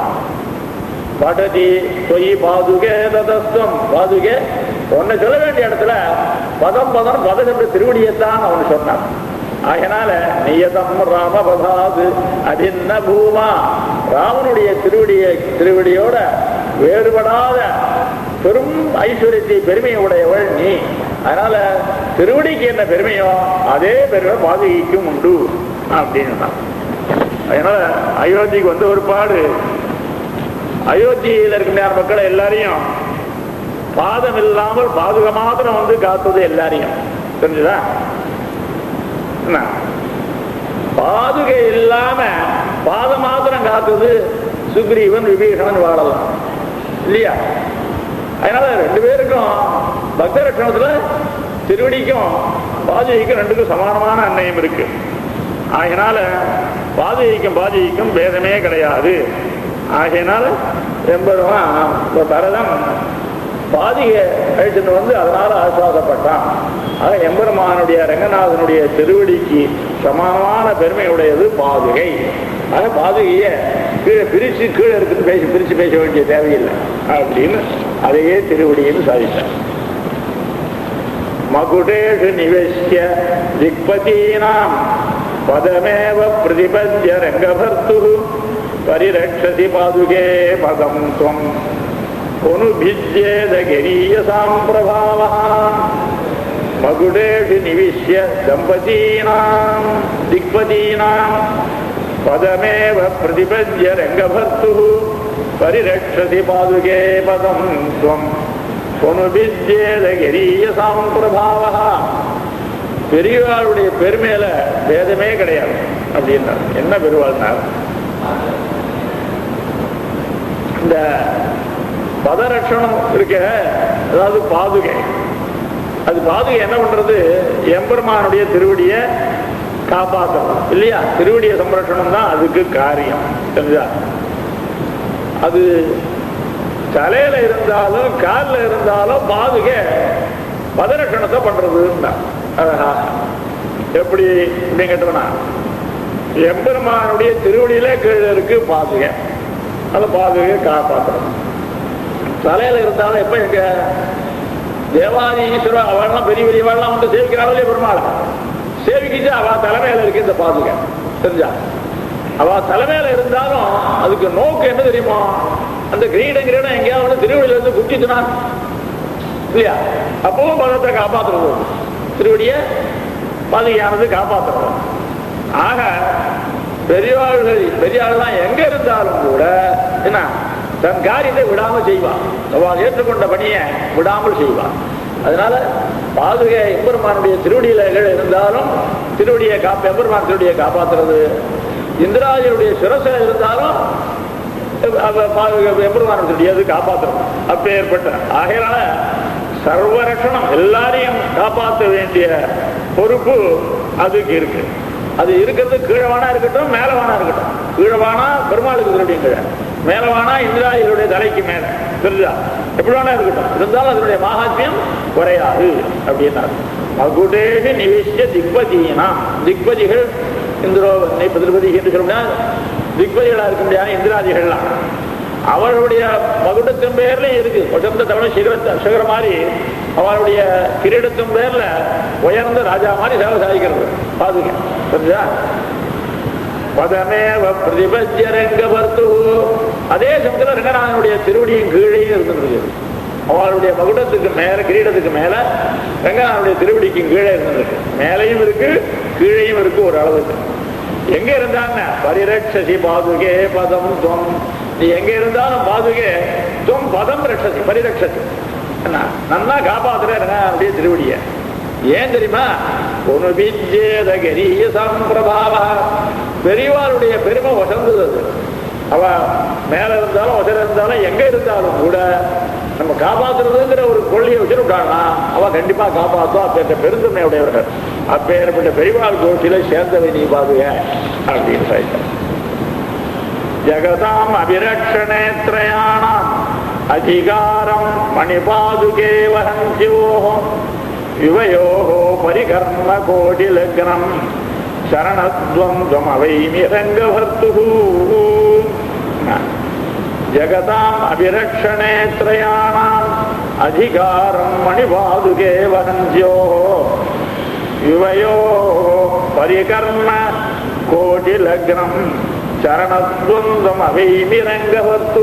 படதி தொய் பாதுகே ததஸ்தம் பாதுகே உன்னை சொல்ல வேண்டிய இடத்துல பதம் பதம் பதம் என்ற திருவடியைத்தான் அவன் சொன்னான் அதனால நியதம் ராமபதாது அதின்ன பூமா ராமனுடைய திருவடியை திருவடியோட வேறுபடாத பெரும் ஐஸ்வர்யத்தை பெருமையை உடையவள் நீ அதனால திருவடிக்கு என்ன பெருமையோ அதே பெருமை பாதுகைக்கும் உண்டு அப்படின்னு அதனால அயோத்திக்கு வந்த ஒரு பாடு அயோத்தியில் இருக்கிற மக்களை எல்லாரையும் பாதம் இல்லாமல் பாதுக மாத்திரம் வந்து காத்தது எல்லாரையும் தெரிஞ்சுதா என்ன பாதுகை இல்லாம பாதம் மாத்திரம் காத்தது சுக்ரீவன் விபீஷணன் வாழலாம் இல்லையா அதனால ரெண்டு பேருக்கும் பக்த லட்சணத்துல திருவடிக்கும் பாதுகைக்கும் ரெண்டுக்கும் சமானமான அன்னையும் இருக்கு ஆகையினால பாதுகைக்கும் பாதுகைக்கும் பேதமே கிடையாது ஆகையினால எம்பெருமான் இந்த பரதம் பாதிகை அழிச்சுட்டு வந்து அதனால ஆசுவாசப்பட்டான் ஆக எம்பெருமானுடைய ரங்கநாதனுடைய திருவடிக்கு சமானமான பெருமையுடையது பாதுகை ஆக பாதுகையை கீழே பிரிச்சு கீழே இருக்குது பேசி பிரிச்சு பேச வேண்டிய தேவையில்லை அப்படின்னு அதையே திருவடின்னு சாதித்தார் மகுடேஷு நிவேசிய திக்பதீனாம் பதமேவ பிரதிபத்ய ரங்கபர்த்து பரிரக்ஷதி பாதுகே பதம் துவம் அனுபிஜ்யேத கரீயசாம் பிரபாவः மகுடேஷு நிவிஷ்ய தம்பதீனாம் திக்பதீனாம் பதமேவ பிரதிபத்ய ரங்கபர்த்து பரிரக்ஷதி பாதுகே பதம் துவம் அனுபிஜ்யேத கரீயசாம் பிரபாவः பெரியவாளுடைய பெருமையில பேதமே கிடையாது அப்படின்னார் என்ன பெருவாள்னார் இந்த பதரட்சணம் இருக்க அதாவது பாதுகை அது பாதுகை என்ன பண்றது எம்பெருமானுடைய திருவடியை காப்பாற்றணும் இல்லையா திருவடிய சம்ரட்சணம் தான் அதுக்கு காரியம் தெரிஞ்சா அது தலையில இருந்தாலும் காலில் இருந்தாலும் பாதுகை பதரட்சணத்தை பண்றதுன்னா அழகா எப்படி அப்படின்னு கேட்டோம்னா எம்பெருமானுடைய திருவடியில கீழே இருக்கு பாதுகை அந்த பாதுகையை காப்பாற்றணும் தலையில இருந்தாலும் எப்ப எங்க தேவாதி ஈஸ்வரன் அவள்லாம் பெரிய பெரியவாள்லாம் வந்து சேவிக்கிறாங்களே பெருமாள் சேவிக்கிச்சு அவ தலைமையில இருக்கு இந்த பாதுகை தெரிஞ்சா அவ தலைமையில இருந்தாலும் அதுக்கு நோக்கு என்ன தெரியுமா அந்த கிரீடம் கிரீடம் எங்கேயாவது வந்து திருவடியில இருந்து குட்டிச்சுனா இல்லையா அப்பவும் பதத்தை காப்பாற்றுறது திருவடிய பாதுகையானது காப்பாற்றுறோம் ஆக பெரியவாள்கள் பெரியாள் தான் எங்க இருந்தாலும் கூட என்ன தன் காரியத்தை விடாம செய்வான் அவள் ஏற்றுக்கொண்ட பணியை விடாமல் செய்வான் அதனால பாதுகை எம்பெருமானுடைய திருவடியிலகள் இருந்தாலும் திருவடியை காப்ப எம்பெருமான் திருவடியை காப்பாத்துறது இந்திராஜனுடைய சிரச இருந்தாலும் எம்பெருமானுடைய அது காப்பாற்றணும் அப்பேற்பட்ட ஆகையினால சர்வரட்சணம் எல்லாரையும் காப்பாற்ற வேண்டிய பொறுப்பு அதுக்கு இருக்கு அது இருக்கிறது கீழவானா இருக்கட்டும் மேலவானா இருக்கட்டும் கீழவானா பெருமாளுக்கு திருடியும் கீழே மேலவானா இந்திராயிலுடைய தலைக்கு மேல தெரிஞ்சா எப்படி வேணா இருக்கட்டும் இருந்தாலும் அதனுடைய மகாத்மியம் குறையாது அப்படின்னாரு மகுடேஷி நிவிஷ்ய திக்பதியினா திக்பதிகள் இந்திரோ பதிர்பதி என்று சொல்ல திக்பதிகளா இருக்க முடியாது இந்திராதிகள்லாம் அவர்களுடைய மகுடத்தின் பேர்ல இருக்கு உயர்ந்த தமிழ் சிகரத்தை சிகர மாதிரி அவருடைய கிரீடத்தின் பேர்ல உயர்ந்த ராஜா மாதிரி சேவை சாதிக்கிறது பாதுங்க புரிஞ்சா பதமேவ பிரதிபத்திய ரங்க பர்த்து அதே சமயத்தில் ரங்கநாதனுடைய திருவடியின் கீழே இருந்துருக்கு அவளுடைய மகுடத்துக்கு மேல கிரீடத்துக்கு மேல ரங்கநாதனுடைய திருவடிக்கு கீழே இருந்திருக்கு மேலையும் இருக்கு கீழேயும் இருக்கு ஒரு அளவுக்கு எங்க இருந்தாங்க பரிரட்சசி பாதுகே பதம் துவம் நீ எங்க இருந்தாலும் பாதுகே துவம் பதம் ரட்சசி பரிரட்சசி என்ன நல்லா காப்பாத்துறேன் அப்படியே திருவடிய ஏன் தெரியுமா ஒரு விஜேத கரிய சம்பிரபாவ பெரியவாளுடைய பெருமை வசந்தது அது அவ மேல இருந்தாலும் வசதி இருந்தாலும் எங்க இருந்தாலும் கூட நம்ம காப்பாத்துறதுங்கிற ஒரு கொள்கையை வச்சுட்டான்னா அவ கண்டிப்பா காப்பாத்தும் அப்பேற்ற பெருந்தன்மை உடையவர்கள் அப்பேற்பட்ட பெரியவாள் கோஷ்டியில சேர்ந்தவை நீ பாதுக அப்படின்னு சொல்லிட்டார் ஜகதாம் அபிரக்ஷணே திரயாணாம் அதிகாரம் மணிபாதுகே வகஞ்சியோகம் யுவயோகோ பரிகர்ம கோடி லக்னம் சரணத்வம் அவைமி ரங்கவர்த்து ஜகதாம் அபிரக்ஷணே திரயாணாம் அதிகாரம் மணிபாதுகே வகஞ்சியோ யுவயோ பரிகர்ம கோடி லக்னம் சரணத்வந்தம் அவைமி ரங்கவர்த்து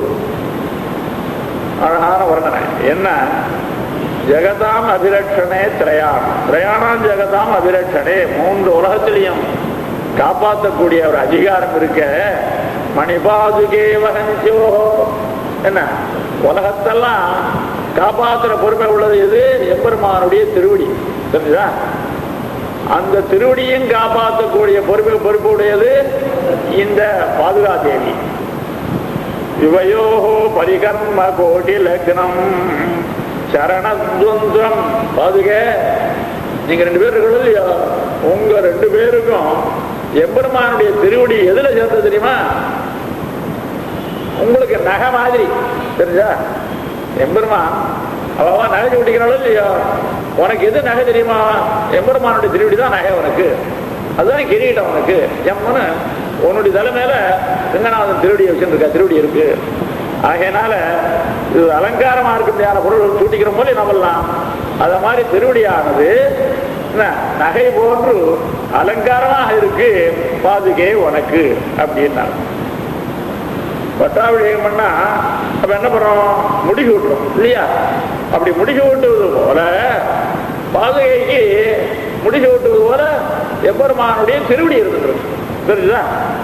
அழகான வர்ணனை என்ன ஜெகதாம் அபிரட்சணே திரையாணம் திரையாணம் ஜெகதாம் அபிரட்சணே மூன்று உலகத்திலையும் காப்பாற்றக்கூடிய ஒரு அதிகாரம் இருக்க மணிபாதுகே வகஞ்சோ என்ன உலகத்தெல்லாம் காப்பாற்றுற பொறுமை உள்ளது எது எம்பெருமானுடைய திருவடி தெரிஞ்சுதா அந்த திருவடியும் காப்பாற்றக்கூடிய பொறுமை பொறுப்பு உடையது இந்த பாதுகா தேவி இவையோகோ பரிகர்ம கோடி லக்னம் சரணத்வந்தம் பாதுக நீங்க ரெண்டு பேர் இருக்கணும் இல்லையா உங்க ரெண்டு பேருக்கும் எம்பெருமானுடைய திருவடி எதுல சேர்ந்தது தெரியுமா உங்களுக்கு நகை மாதிரி தெரிஞ்சா எம்பெருமான் அவ நகை குட்டிக்கிறாளோ இல்லையா உனக்கு எது நகை தெரியுமா எம்பெருமானுடைய திருவடி தான் நகை உனக்கு அதுதான் கிரீடம் உனக்கு எம்மனு உன்னுடைய தலை மேல ரங்கநாதன் திருவடியை வச்சுருக்க திருவடி இருக்கு ஆகையினால இது அலங்காரமா இருக்க முடியாத பொருள் சூட்டிக்கிற போல நம்மலாம் அத மாதிரி திருவடியானது என்ன, நகை போன்று அலங்காரமாக இருக்கு பாதுகே உனக்கு அப்படின்னாங்க பட்டாபிஷேகம் பண்ணா அப்ப என்ன பண்றோம் முடிகி விட்டுறோம் இல்லையா அப்படி முடிகி விட்டுவது போல பாதுகைக்கு முடிகி விட்டுவது போல எம்பெருமானுடைய திருவடி இருந்துட்டு தெரிஞ்சுதா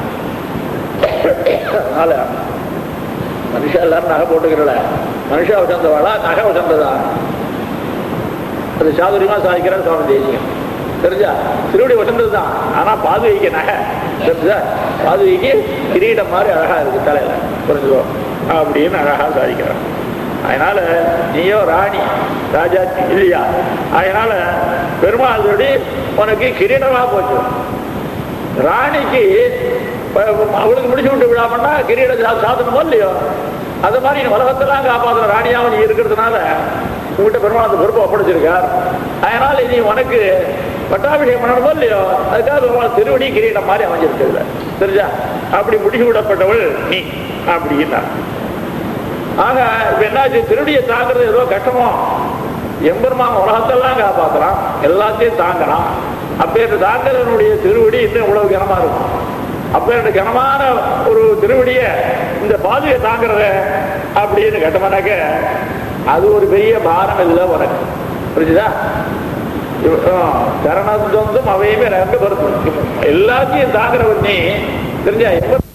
அதனால மனுஷா எல்லாரும் நகை போட்டுக்கிறல மனுஷா வசந்தவாளா நகை வசந்ததா அது சாதுரியமா சாதிக்கிறார் சுவாமி தேசியம் தெரிஞ்சா திருவடி வசந்தது தான் ஆனா பாதுகைக்கு நகை தெரிஞ்சா பாதுகைக்கு கிரீடம் மாதிரி அழகா இருக்கு தலையில புரிஞ்சுக்கோ அப்படின்னு அழகா சாதிக்கிறார் அதனால நீயோ ராணி ராஜாத்தி இல்லையா அதனால பெருமாள் சொல்லி உனக்கு கிரீடமா போச்சு ராணிக்கு ப- அவளுக்கு முடிச்சு விட்டு விடாமன்னா கிரீட சா- சாதனமோ இல்லையோ அது மாதிரி நீ உலகத்தெல்லாம் காப்பாற்றுற ராணியாவும் நீ இருக்கிறதுனால உங்ககிட்ட பெருமாள் அந்த பொறுப்பை ஒப்படைச்சிருக்கார் அதனால நீ உனக்கு பட்டாபிஷேகம் பண்ணணுமோ இல்லையோ அதுக்காக பெருமாள் திருவடி கிரீடம் மாதிரி அமைஞ்சிருக்குல்ல தெரிஞ்சா அப்படி முடிச்சு விடப்பட்டவள் நீ அப்படின்னா ஆக இப்ப என்னாச்சு திருடியை தாக்குறது ஏதோ கஷ்டமோ எம்பெருமான் உலகத்தெல்லாம் காப்பாத்துறான் எல்லாத்தையும் தாங்கலாம் அப்பேற்ற தாங்குறவனுடைய திருவடி இன்னும் இவ்வளவு கனமா இருக்கும் அப்பேற்ற கனமான ஒரு திருவடிய இந்த பாதையை தாங்குறத அப்படின்னு கேட்டோம்னாக்க அது ஒரு பெரிய பாரம் இல்லை உனக்கு புரிஞ்சுதா சரணத்துவம் அவையுமே ரெண்டு வருது எல்லாத்தையும் தாங்கிறவன் நீ தெரிஞ்சா எப்ப